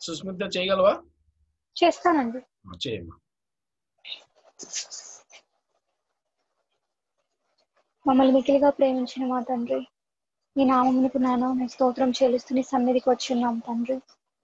సుస్మిత చేయగలవా చేస్తానండి ఆ, చేయమ్మా మమ్మల్ని మికిలిగా ప్రేమించిన మా తండ్రి నీ నామమునకు నాన్న నీ స్తోత్రం చెల్లిస్తూ నీ సన్నిధికి వచ్చున్నాం తండ్రి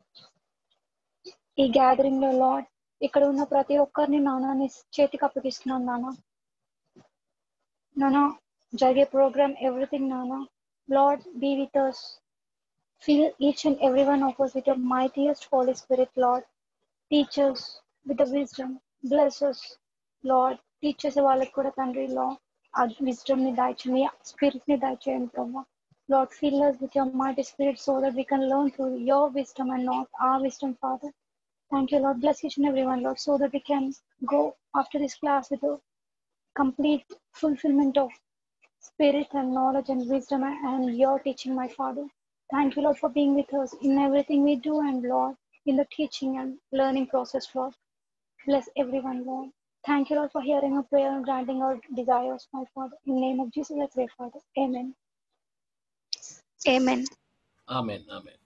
ఈ గ్యాదరింగ్ లో లాడ్ ఇక్కడ ఉన్న ప్రతి ఒక్కరిని నాన్న నీ చేతికి అప్పగిస్తున్నాం నాన్న నాన్న జరిగే ప్రోగ్రామ్ ఎవ్రీథింగ్ నాన్న Lord be with us fill each and every one of us with your mightiest Holy Spirit, Lord. Teach us with the wisdom. Bless us, Lord. Teach us వాళ్ళకి కూడా తండ్రి లా ఆ విజ్డమ్ ని దాయిచండి స్పిరిట్ ని దాయిచేయండి ప్రభా Lord, fill us with your mighty spirit so that we can learn through your wisdom and not our wisdom, Father. Thank you, Lord. Bless each and everyone, Lord, so that we can go after this class with a complete fulfillment of spirit and knowledge and wisdom and your teaching, my Father. Thank you, Lord, for being with us in everything we do and, Lord, in the teaching and learning process, Lord. Bless everyone, Lord. Thank you, Lord, for hearing our prayer and granting our desires, my Father. In the name of Jesus, I pray, Father. Amen. Amen. Amen amen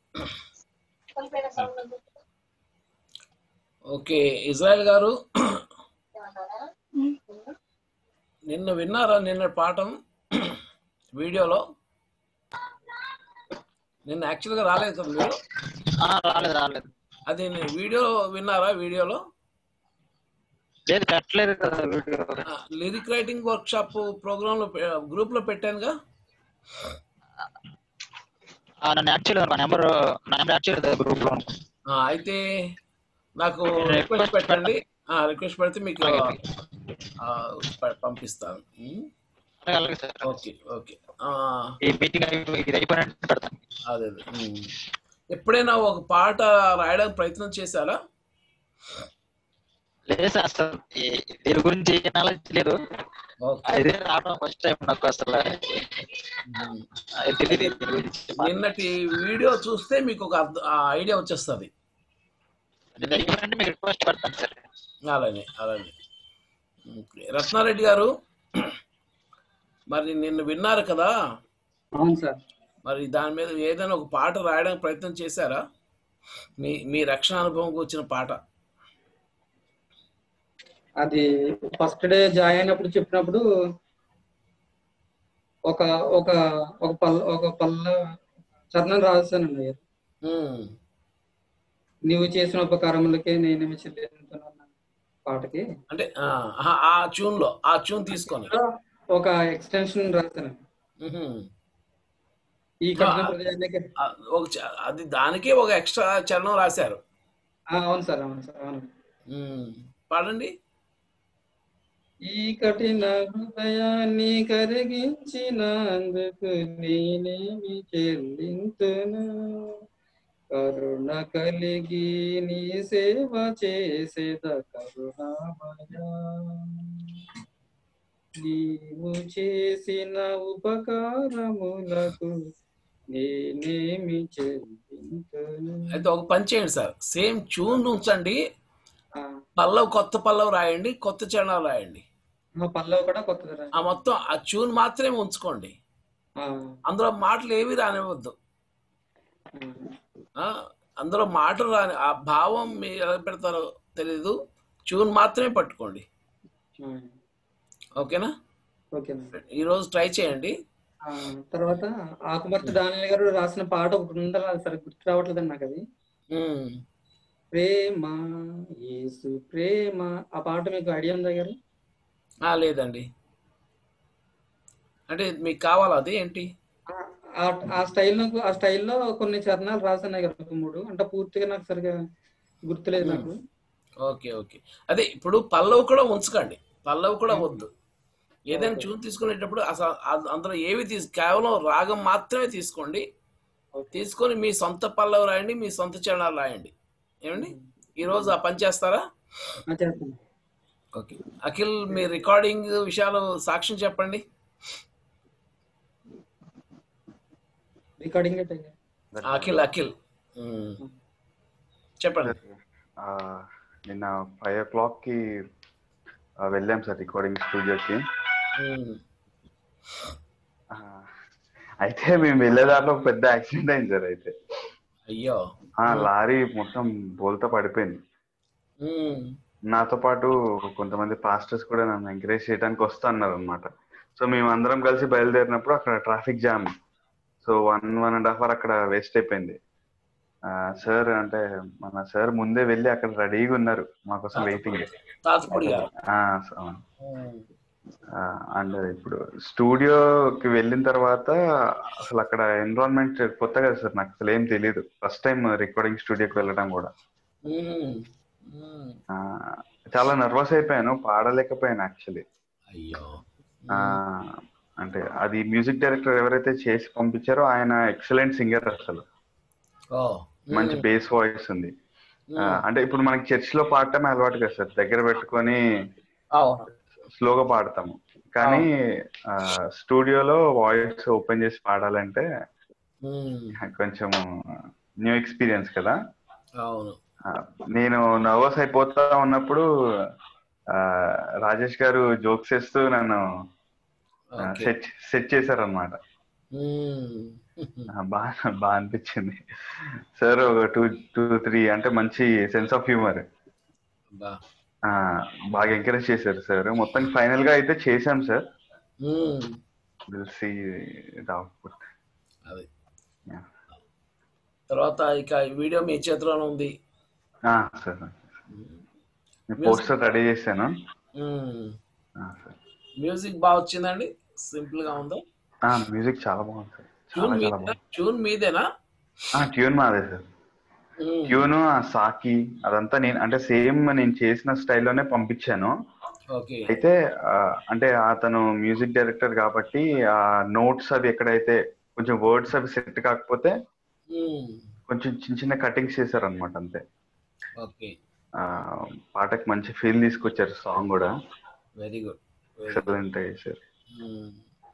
okay Israel గారు Mm. నిన్న విన్నారా నిన్న పాఠం వీడియోలో నిన్న యాక్చువల్గా రాలేదు కదా మీరు ఆ, రాలేదు రాలేదు అది ని- వీడియో విన్నారా వీడియోలో లేదు పెట్టలేదు కదా video lyric writing workshop program లో పె- గ్రూప్ లో పెట్టానుగా ఆ, నన్ను యాక్చువల్ నా నెంబర్ నా నెంబర్ యాక్చువల్ గ్రూప్ లో ఆ, అయితే నాకు రిక్వెస్ట్ పెట్టండి రిక్వెస్ట్ పెడితే మీకు ఆ, ప- పంపిస్తాను ఉమ్, అలాగే సార్ ఓకే ఓకే ఆ, ఈ మీటింగ్ అయిపో- ఇది అయిపోయినట్టు పెడతాను అదే అదే ఉమ్. ఎప్పుడైనా ఒక పాట రాయడానికి ప్రయత్నం చేశారా లేదు సార్ అసలు ఈ- దీని గురించి నాలెడ్జ్ లేదు ఓకే ఇదే రావడం ఫస్ట్ టైం నాకు అసలు ఉమ్. అది తెలియదు దీని గురించి నిన్నటి వీడియో చూస్తే మీకు ఒక అర్థ- ఆ ఐడియా వచ్చేస్తుంది ఇది అయిపోయినట్టు మీకు రిక్వెస్ట్ పెడతాను సార్ అలానే అలానే ఓకే. రత్నారెడ్డి గారు మరి నిన్న విన్నారు కదా అవును సార్ మరి దాని మీద ఏదైనా ఒక పాట రాయడానికి ప్రయత్నం చేశారా మీ మీ రక్షణ అనుభవంకి వచ్చిన పాట అది ఫస్ట్ డే జాయిన్ అయినప్పుడు చెప్పినప్పుడు ఒక ఒక ఒక పల్ల ఒక పల్ల చరణం రాశానండి ఉమ్, నీవు చేసిన ఉపకారములకే నేనేమి చెల్లించుతున్నాను పాటకి అంటే ఆ, ఆ- ఆ ట్యూన్ లో ఆ ట్యూన్ తీసుకొని ఒక ఎక్స్టెన్షన్ రాశాను ఉహుం. ఈ కఠిన హృదయానికి ఆ, ఒక చ- అది దానికే ఒక ఎక్స్ట్రా చరణం రాశారు ఆ, అవును సార్ అవును సార్ అవును ఉమ్, పాడండి ఈ కఠిన హృదయాన్ని కరిగించినందుకు నేనేమి చెల్లింతును కరుణ కలిగి నీ సేవ చేసేద కరుణామయ నీవు చేసిన ఉపకారములకు నేనేమి చెల్లింతును అయితే ఒక పని చేయండి సార్ సేమ్ ట్యూన్ ఉంచండి ఆ, పల్లవ్ కొత్త పల్లవ్ రాయండి కొత్త చరణాలు రాయండి ఆ పల్లవి కూడా కొత్తది రా. ఆ మొత్తం ఆ ట్యూన్ మాత్రమే ఉంచుకోండి ఆ, అందులో మాటలు ఏవి రానివ్వద్దు ఆ, ఆ, అందులో మాటలు రాని ఆ భావం మీరు ఎలా పెడతారో తెలీదు ట్యూన్ మాత్రమే పట్టుకోండి ఆ. ఓకేనా ఓకేనా ఈరోజు ట్రై చేయండి ఆ, తర్వాత ఆకుమర్తి డానియల్ గారు రాసిన పాట ఒకటి ఉండాలి సరే గుర్తు రావట్లేదండి నాకు అది ఉమ్. ప్రేమ యేసు ప్రేమ ఆ పాట మీకు ఐడియా ఉందా గారు ఆ, లేదండి అంటే మీకు కావాలా అది ఏంటి ఆ- ఆ- ఆ స్టైల్లో ఆ స్టైల్లో కొన్ని చరణాలు రాసాను గారు ఒక మూడు అంటే పూర్తిగా నాకు సరిగా గుర్తులేదు నాకు ఓకే ఓకే అదే ఇప్పుడు పల్లవ్ కూడా ఉంచకండి పల్లవ్ కూడా వద్దు ఏదైనా ఓకే. ట్యూన్ తీసుకునేటప్పుడు అసలు అ- అందులో ఏవి తీసు కేవలం రాగం మాత్రమే తీసుకోండి ఓకే. తీసుకొని మీ సొంత పల్లవ్ రాయండి మీ సొంత చరణాలు రాయండి ఏమండి ఈరోజు ఆ పని చేస్తారా ఆ, చేస్తాను ఓకే అఖిల్ మీ రికార్డింగ్ విషయాలు సాక్ష్యం చెప్పండి రికార్డింగ్ అఖిల్ అఖిల్ ఉమ్. చెప్పండి ఆ, నిన్న ఫైవ్ ఓ క్లాక్కి వెళ్ళాం సార్ రికార్డింగ్ స్టూడియోకి ఉమ్. ఆ, అయితే మేము వెళ్ళే దాంట్లో ఒక పెద్ద యాక్సిడెంట్ అయింది సార్ అయితే అయ్యో ఆ లారీ మొత్తం బోల్తా పడిపోయింది ఉమ్, నాతో పాటు కొంతమంది పాస్టర్స్ కూడా నన్ను ఎంకరేజ్ చేయడానికి వస్తా అన్నారు అనమాట సో మేము అందరం కలిసి బయలుదేరినప్పుడు అక్కడ traffic jam so one one and half hour అక్కడ వేస్ట్ అయిపోయింది సార్ అంటే మన సార్ ముందే వెళ్ళి అక్కడ రెడీగా ఉన్నారు మా కోసం వెయిటింగ్ తాతపూడి గారు ఉమ్, అండ్ ఇప్పుడు స్టూడియోకి వెళ్ళిన తర్వాత అసలు అక్కడ ఎన్విరాన్మెంట్ కొత్త కదా సార్ నాకు అసలు ఏం తెలియదు ఫస్ట్ టైం రికార్డింగ్ స్టూడియోకి వెళ్ళడం కూడా ఉమ్, ఉమ్. ఆ, చాలా నర్వస్ అయిపోయాను పాడలేకపోయాను యాక్చువల్లీ అయ్యో ఆ, అంటే అది మ్యూజిక్ డైరెక్టర్ ఎవరైతే చేసి పంపించారో ఆయన ఎక్సలెంట్ సింగర్ అసలు ఓ మంచి బేస్ వాయిస్ ఉంది ఆ, అంటే ఇప్పుడు మనకి చర్చ్ లో పాడటమే అలవాటు కదా సార్ దగ్గర పెట్టుకొని అవును స్లోగా పాడతాము కానీ స్టూడియోలో వాయిస్ ఓపెన్ చేసి పాడాలంటే ఉమ్, కొంచెం న్యూ ఎక్స్పీరియన్స్ కదా అవును ఆ, నేను నర్వస్ అయిపోతా ఉన్నప్పుడు ఆ, రాజేష్ గారు జోక్స్ వేస్తూ నన్ను ఓకే సెట్ సెట్ చేశారనమాట ఉమ్, బాగా బాగా అనిపించింది సార్ ఒక టూ టూ త్రీ అంటే మంచి సెన్స్ ఆఫ్ హ్యూమర్ బా బాగా ఎంకరేజ్ చేశారు సార్ మొత్తం ఫైనల్ గా అయితే చేశాం sir um, will see output అది Yeah. తర్వాత ఇక ఈ వీడియో మీ చేతిలోనే ఉంది సార్ పోస్టర్ రెడీ చేశాను ఉమ్, ఆ, సార్ మ్యూజిక్ బాగా వచ్చిందండి సింపుల్ గా ఉందా ఆ, మ్యూజిక్ చాలా బాగుంది సార్ ట్యూన్ చాలా చాలా మీదేనా బాగుంది ట్యూన్ మీదేనా ఆ, ట్యూన్ మాదే సార్ ఉమ్, ట్యూన్ ఆ సాకి అదంతా నేను అంటే సేమ్ నేను చేసిన స్టైల్లోనే పంపించాను ఓకే అయితే ఆ, అంటే అతను మ్యూజిక్ డైరెక్టర్ కాబట్టి ఆ నోట్స్ అవి ఎక్కడైతే కొంచెం వర్డ్స్ అవి సెట్ కాకపోతే ఉమ్, కొంచెం చిన్న చిన్న కటింగ్స్ చేశారు అనమాట అంతే ఓకే ఆ, పాటకి మంచి ఫీల్ తీసుకొచ్చారు సాంగ్ కూడా very good very good excellent చేశారు ఉమ్.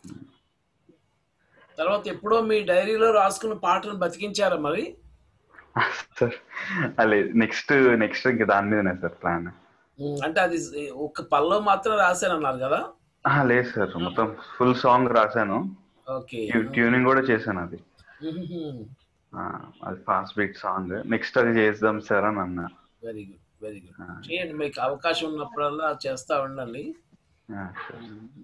తర్వాత ఎప్పుడో మీ డైరీలో రాసుకున్న పాటను బతికించారా మరి సార్ అలే నెక్స్ట్ నెక్స్ట్ ఇంకా దాని మీదనే సార్ ప్లాన్ ఉమ్, అంటే అది ఒక పల్లో మాత్రం రాశానన్నారు కదా లేదు సార్ మొత్తం ఫుల్ సాంగ్ రాశాను ఓకే ట్యూనింగ్ కూడా చేశాను అది ఉహుహు. ఆ, అది ఫాస్ట్ బీట్ సాంగ్ నెక్స్ట్ అది చేద్దాం సార్ అని అన్నా వెరీ గుడ్ వెరీ గుడ్ ఆ. చేయండి మీకు అవకాశం ఉన్నప్పుడల్లా చేస్తా ఉండండి ఆ, సార్.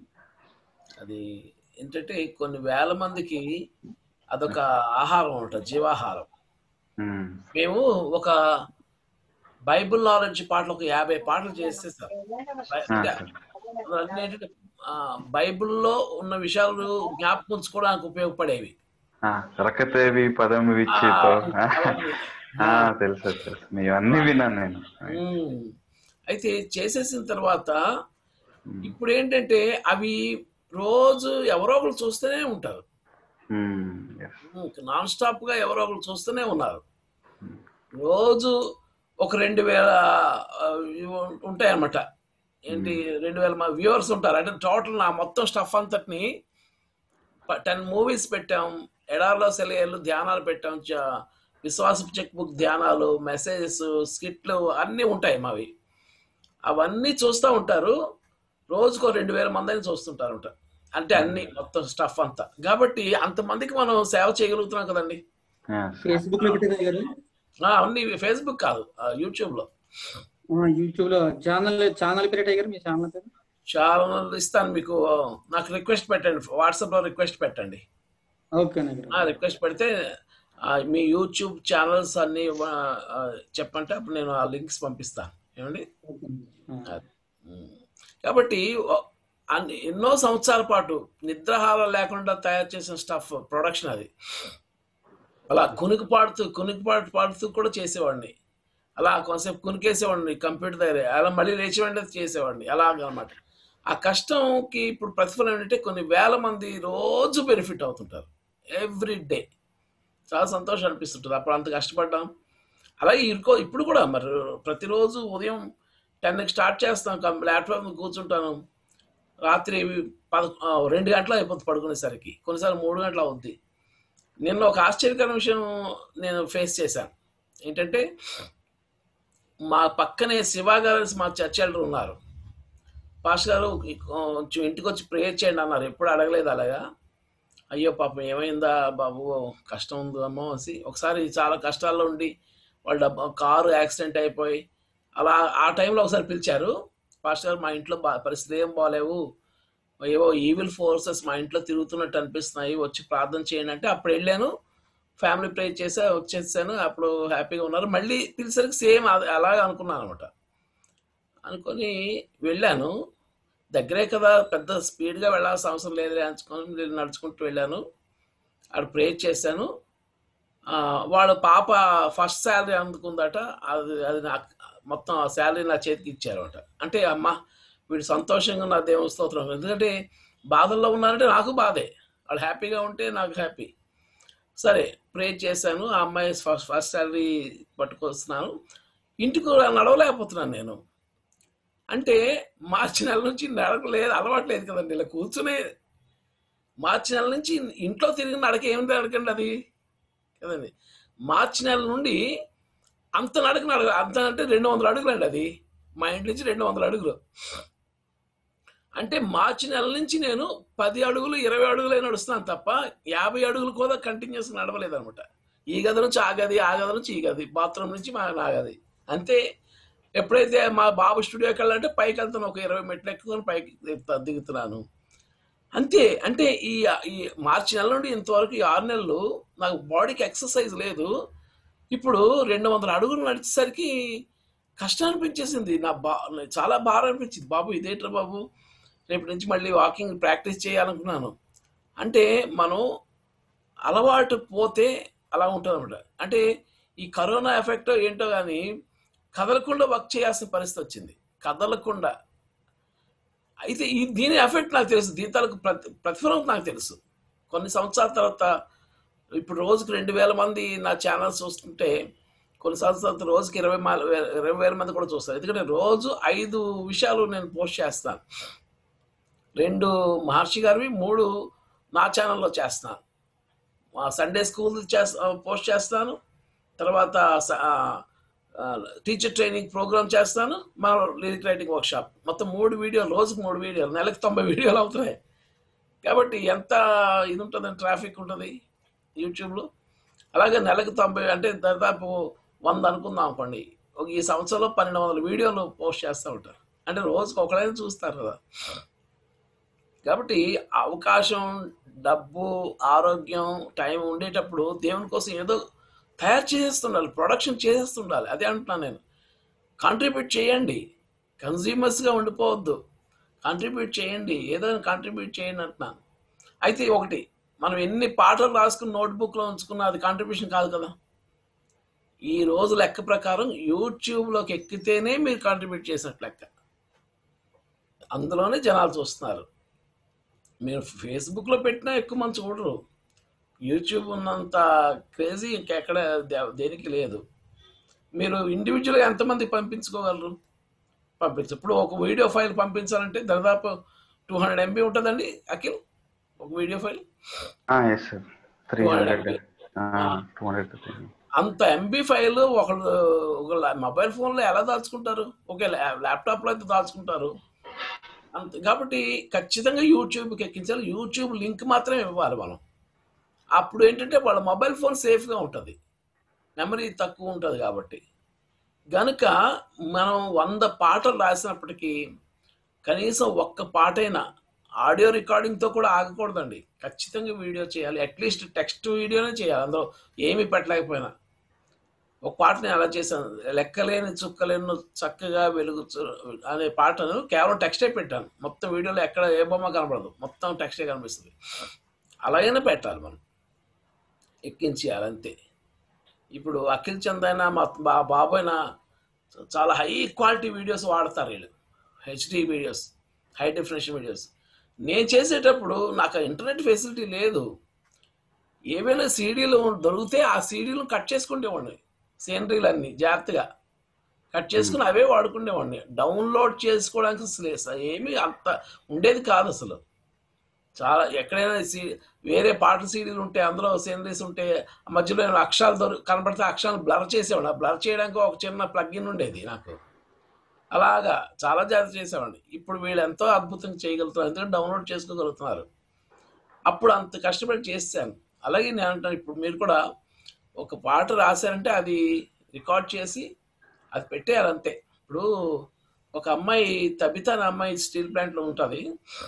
అది ఏంటంటే కొన్ని వేల మందికి అదొక ఆహారం ఉంటుంది జీవాహారం ఉమ్, మేము ఒక బైబిల్ నాలెడ్జ్ పాటలు ఒక యాభై పాటలు చేస్తే సార్ బై- ఆ, అంటే సార్. అన్నీ ఏంటంటే ఆ, బైబిల్లో ఉన్న విషయాలు జ్ఞాపకం ఉంచుకోవడానికి ఉపయోగపడేవి ఆ, రకతేవి పదం విచ్చితో ఆ, అవన్నీ. ఆ, తెలుసు సార్, తెలుసు మీ అన్ని విన్నాను నేను ఉమ్. అయితే చేసేసిన తర్వాత ఇప్పుడు ఏంటంటే అవి రోజు ఎవరో ఒకరు చూస్తూనే ఉంటారు ఉమ్, yes. నాన్ స్టాప్ గా ఎవరో ఒకరు చూస్తూనే ఉన్నారు రోజు ఒక రెండు వేల ఉంటాయి అన్నమాట ఏంటి రెండు వేల వ్యూవర్స్ ఉంటారు అంటే టోటల్ నా మొత్తం స్టఫ్ అంతటిని టెన్ మూవీస్ పెట్టాం ఎడార్లో సెలయేళ్ళు ధ్యానాలు పెట్టాం చ- విశ్వాసపు చెక్ బుక్ ధ్యానాలు మెసేజెస్ స్కిట్లు అన్నీ ఉంటాయి మావి అవన్నీ చూస్తూ ఉంటారు రోజుకో రెండు వేల మందిని చూస్తుంటారు ఉంటారు అంటే అన్ని మొత్తం స్టఫ్ అంతా కాబట్టి అంతమందికి మనం సేవ చేయగలుగుతున్నాం కదండి Yes. ఫేస్బుక్ లో పెట్టారు గారు ఆ, అన్ని ఫేస్బుక్ కాదు ఆ, యూట్యూబ్ లో యూట్యూబ్ లో ఛానల్ ఛానల్ పేరు గారు మీ ఛానల్ పేరు చాలా ఇస్తాను మీకు నాకు రిక్వెస్ట్ పెట్టండి వాట్సాప్ లో రిక్వెస్ట్ పెట్టండి ఓకే గారు ఆ రిక్వెస్ట్ పెడితే ఆ, మీ యూట్యూబ్ ఛానల్స్ అన్ని ఆ, ఆ, చెప్పంటే అప్పుడు నేను ఆ లింక్స్ పంపిస్తాను ఏమండి అది. ఉమ్. కాబట్టి ఓ- అన్ని ఎన్నో సంవత్సరాల పాటు నిద్రాహారం లేకుండా తయారు చేసిన స్టఫ్ ప్రొడక్షన్ అది అలా కునికి పాడుతూ కునికి పాడు పాడుతూ కూడా చేసేవాడిని అలా కొంతసేపు కునికేసేవాడిని కంప్యూటర్ దగ్గర అలా మళ్ళీ లేచి వెంటనే చేసేవాడిని అలాగనమాట ఆ కష్టంకి ఇప్పుడు ప్రతిఫలం ఏంటంటే కొన్ని వేల మంది రోజు బెనిఫిట్ అవుతుంటారు ఎవ్రీ డే చాలా సంతోషం అనిపిస్తుంటుంది అప్పుడు అంత కష్టపడ్డాం అలాగే ఇరుకో ఇప్పుడు కూడా మరి ప్రతిరోజు ఉదయం టెన్కి స్టార్ట్ చేస్తాం కం- ల్యాప్టాప్ మీద కూర్చుంటాను రాత్రి పద ఆ, రెండు గంటలు అయిపోతుంది పడుకునేసరికి కొన్నిసార్లు మూడు గంటలు అవుద్ది నిన్న ఒక ఆశ్చర్యకరమైన విషయం నేను ఫేస్ చేశాను ఏంటంటే మా పక్కనే శివ గారు మా చర్చ్ ఎల్డర్ ఉన్నారు పాస్ గారు కొంచెం ఇంటికి వచ్చి ప్రేయర్ చేయండి అన్నారు ఎప్పుడు అడగలేదు అలాగా అయ్యో పాపం ఏమైందా బాబు కష్టం ఉందమ్మో అని ఒకసారి చాలా కష్టాల్లో ఉండి వాళ్ళ డబ్బ- కారు యాక్సిడెంట్ అయిపోయి అలా ఆ టైంలో ఒకసారి పిలిచారు పాస్టర్ గారు మా ఇంట్లో బా పరిస్థితి ఏం బాగాలేవు ఏవో ఈవిల్ ఫోర్సెస్ మా ఇంట్లో తిరుగుతున్నట్టు అనిపిస్తున్నాయి వచ్చి ప్రార్థన చేయండి అంటే అప్పుడు వెళ్ళాను ఫ్యామిలీ ప్రే చేసా వచ్చేసాను అప్పుడు హ్యాపీగా ఉన్నారు మళ్ళీ పిలిసరికి సేమ్ అలాగే అనుకున్నాను అనమాట అనుకొని వెళ్ళాను దగ్గరే కదా పెద్ద స్పీడ్గా వెళ్ళాల్సిన అవసరం లేదులే అనుకొని నేను నడుచుకుంటూ వెళ్ళాను అక్కడ ప్రే చేశాను ఆ, వాళ్ళ పాప ఫస్ట్ శాలరీ అందుకుందట అది అది నాకు మొత్తం ఆ శాలరీ నా చేతికి ఇచ్చారట అంటే అమ్మ వీడు సంతోషంగా నా దేవుని స్తోత్రం ఎందుకంటే బాధల్లో ఉన్నారంటే నాకు బాధే వాళ్ళు హ్యాపీగా ఉంటే నాకు హ్యాపీ సరే ప్రే చేశాను ఆ అమ్మాయి ఫస్ట్ ఫస్ట్ శాలరీ పట్టుకొస్తున్నాను ఇంటికి కూడా నడవలేకపోతున్నాను నేను అంటే మార్చి నెల నుంచి నడకలేదు అలవాట్లేదు కదండి ఇలా కూర్చునే మార్చి నెల నుంచి ఇంట్లో తిరిగి నడక ఏమిటి నడకండి అది కదండి మార్చి నెల నుండి అంత నడక నడక అంత అంటే రెండు వందల అడుగులు అండి అది మా ఇంటి నుంచి రెండు వందల అడుగులు అంటే మార్చి నెల నుంచి నేను పది అడుగులు ఇరవై అడుగులే నడుస్తున్నాను తప్ప యాభై అడుగులు కూడా కంటిన్యూస్ నడవలేదు అనమాట ఈ గది నుంచి ఆ గది ఆ గది నుంచి ఈ గది బాత్రూమ్ నుంచి మా నా గది అంతే ఎప్పుడైతే మా బాబు స్టూడియోకి వెళ్ళాలంటే పైకి వెళ్తాను ఒక ఇరవై మెట్లు ఎక్కుకొని పైకి దిగుతా- దిగుతున్నాను అంతే అంటే ఈ ఈ మార్చి నెల నుండి ఇంతవరకు ఈ ఆరు నెలలు నాకు బాడీకి ఎక్సర్సైజ్ లేదు ఇప్పుడు రెండు వందల అడుగులు నడిచేసరికి కష్టం అనిపించేసింది నా బా చాలా భారం అనిపించింది బాబు ఇదేంట్రా బాబు రేపు నుంచి మళ్ళీ వాకింగ్ ప్రాక్టీస్ చేయాలనుకున్నాను అంటే మనం అలవాటు పోతే అలా ఉంటుంది అనమాట అంటే ఈ కరోనా ఎఫెక్ట్ ఏంటో కానీ కదలకుండా వర్క్ చేయాల్సిన పరిస్థితి వచ్చింది కదలకుండా అయితే ఈ దీని ఎఫెక్ట్ నాకు తెలుసు దీని తాలూకు ప్రతి ప్రతిఫలం నాకు తెలుసు కొన్ని సంవత్సరాల తర్వాత ఇప్పుడు రోజుకి రెండు వేల మంది నా ఛానల్స్ చూస్తుంటే కొన్ని సంవత్సరాల తర్వాత రోజుకి ఇరవై మా ఇరవై వేల మంది కూడా చూస్తారు ఎందుకంటే రోజు ఐదు విషయాలు నేను పోస్ట్ చేస్తాను రెండు మహర్షి గారివి మూడు నా ఛానల్లో చేస్తాను మా సండే స్కూల్ చేస్తా పోస్ట్ చేస్తాను తర్వాత స- ఆ, ఆ, టీచర్ ట్రైనింగ్ ప్రోగ్రామ్ చేస్తాను మా లిరిక్ రైటింగ్ వర్క్షాప్ మొత్తం మూడు వీడియోలు రోజుకు మూడు వీడియోలు నెలకు తొంభై వీడియోలు అవుతున్నాయి కాబట్టి ఎంత ఇది ఉంటుందని ట్రాఫిక్ ఉంటుంది యూట్యూబ్లో అలాగే నెలకు తొంభై అంటే దాదాపు వంద అనుకుందాం అనుకోండి ఒక ఈ సంవత్సరంలో పన్నెండు వందల వీడియోలు పోస్ట్ చేస్తూ ఉంటారు అంటే రోజుకు ఒకడైనా చూస్తారు కదా కాబట్టి అవకాశం డబ్బు ఆరోగ్యం టైం ఉండేటప్పుడు దేవుని కోసం ఏదో తయారు చేసేస్తుండాలి ప్రొడక్షన్ చేసేస్తుండాలి అదే అంటున్నాను నేను కాంట్రిబ్యూట్ చేయండి కన్జ్యూమర్స్గా ఉండిపోవద్దు కాంట్రిబ్యూట్ చేయండి ఏదో కాంట్రిబ్యూట్ చేయండి అంటున్నాను అయితే ఒకటి మనం ఎన్ని పాటలు రాసుకుని నోట్బుక్లో ఉంచుకున్నా అది కాంట్రిబ్యూషన్ కాదు కదా ఈ రోజు లెక్క ప్రకారం యూట్యూబ్లోకి ఎక్కితేనే మీరు కాంట్రిబ్యూట్ చేసినట్టు లెక్క అందులోనే జనాలు చూస్తున్నారు మీరు ఫేస్బుక్లో పెట్టినా ఎక్కువ మంది చూడరు యూట్యూబ్ ఉన్నంత క్రేజీ ఇంకెక్కడ దే- దేనికి లేదు మీరు ఇండివిజువల్గా ఎంతమంది పంపించుకోగలరు పంపించు ఇప్పుడు ఒక వీడియో ఫైల్ పంపించాలంటే దాదాపు టూ హండ్రెడ్ ఎంబీ ఉంటుందండి అఖిల్ ఒక video file yes sir three 200 hundred MB. Two hundred అంత ఎంబీ ఫైల్ ఒకళ్ళు ఒక మొబైల్ ఫోన్లో ఎలా దాచుకుంటారు ఓకే ల్యాప్టాప్లో అయితే దాచుకుంటారు అంత కాబట్టి ఖచ్చితంగా యూట్యూబ్కి ఎక్కించాలి యూట్యూబ్ లింక్ మాత్రమే ఇవ్వాలి మనం అప్పుడు ఏంటంటే వాళ్ళ మొబైల్ ఫోన్ సేఫ్గా ఉంటుంది మెమరీ తక్కువ ఉంటుంది కాబట్టి గనుక మనం వంద పాటలు రాసినప్పటికీ కనీసం ఒక్క పాటైనా ఆడియో రికార్డింగ్తో కూడా ఆగకూడదండి ఖచ్చితంగా వీడియో చేయాలి అట్లీస్ట్ టెక్స్ట్ వీడియోనే చేయాలి అందులో ఏమీ పెట్టలేకపోయినా ఒక పాట నేను అలా చేశాను లెక్కలేని చుక్కలేను చక్కగా వెలుగు అనే పాటను కేవలం టెక్స్టే పెట్టాను మొత్తం వీడియోలో ఎక్కడ ఏ బొమ్మ కనపడదు మొత్తం టెక్స్టే కనిపిస్తుంది అలాగనే పెట్టాలి మనం ఎక్కించేయాలి అంతే ఇప్పుడు అఖిల్ చంద్ అయినా మా బా బాబైనా చాలా హై క్వాలిటీ వీడియోస్ వాడతారు వీళ్ళు HD videos high definition videos నేను చేసేటప్పుడు నాకు ఇంటర్నెట్ ఫెసిలిటీ లేదు ఏవైనా సీడీలు దొరికితే ఆ సీడీలు కట్ చేసుకుంటేవాడిని సీనరీలు అన్ని జాగ్రత్తగా కట్ చేసుకుని అవే వాడుకునేవాడిని డౌన్లోడ్ చేసుకోవడానికి అసలు అసలు ఏమీ అంత ఉండేది కాదు అసలు చాలా ఎక్కడైనా సీ వేరే పాటల సీడీలు ఉంటే అందులో సీనరీస్ ఉంటే ఆ మధ్యలో ఏమైనా అక్షరాలు దొరి కనపడితే అక్షరాలు బ్లర్ చేసేవాడు ఆ బ్లర్ చేయడానికి ఒక చిన్న ప్లగ్ఇన్ ఉండేది నాకు అలాగా చాలా జాగ్రత్త చేసేవాడిని ఇప్పుడు వీళ్ళు ఎంతో అద్భుతంగా చేయగలుగుతున్నారు ఎందుకంటే డౌన్లోడ్ చేసుకోగలుగుతున్నారు అప్పుడు అంత కష్టపడి చేశాను అలాగే నేను అంటాను ఇప్పుడు మీరు కూడా ఒక పాట రాశారంటే అది రికార్డ్ చేసి అది పెట్టేయాలి అంతే ఇప్పుడు ఒక అమ్మాయి తబిత అనే అమ్మాయి స్టీల్ ప్లాంట్లో ఉంటుంది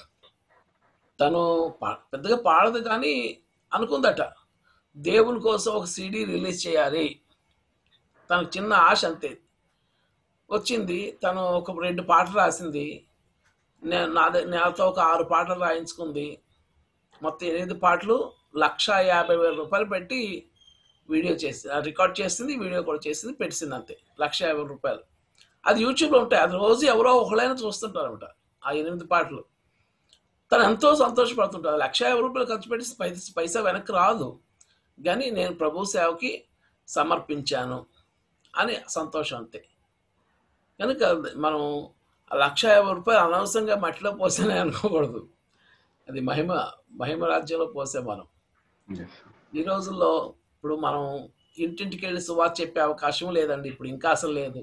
తను పా- పెద్దగా పాడదు కానీ అనుకుందట దేవుని కోసం ఒక సీడీ రిలీజ్ చేయాలి తనకు చిన్న ఆశ అంతే వచ్చింది తను ఒక రెండు పాటలు రాసింది నేను నాదే నాతో ఒక ఆరు పాటలు రాయించుకుంది మొత్తం ఎనిమిది పాటలు లక్ష యాభై వేల రూపాయలు పెట్టి వీడియో చేసి రికార్డ్ చేసింది వీడియో కూడా చేసింది పెట్టింది అంతే లక్ష యాభై రూపాయలు అది యూట్యూబ్లో ఉంటాయి అది రోజు ఎవరో ఒకళ్ళైనా చూస్తుంటారు అనమాట ఆ ఎనిమిది పాటలు తను ఎంతో సంతోషపడుతుంటారు లక్ష యాభై రూపాయలు ఖర్చు పెట్టి పైసా పైసా వెనక్కి రాదు కానీ నేను ప్రభు సేవకి సమర్పించాను అని సంతోషం అంతే కనుక మనం ఆ లక్ష యాభై రూపాయలు అనవసరంగా మట్టిలో పోసానే అనుకోకూడదు అది మహిమ మహిమ రాజ్యంలో పోసే మనం Yes. ఈ రోజుల్లో ఇప్పుడు మనం ఇంటింటికి వెళ్ళి సువార్త చెప్పే అవకాశం లేదండి ఇప్పుడు ఇంకా అసలు లేదు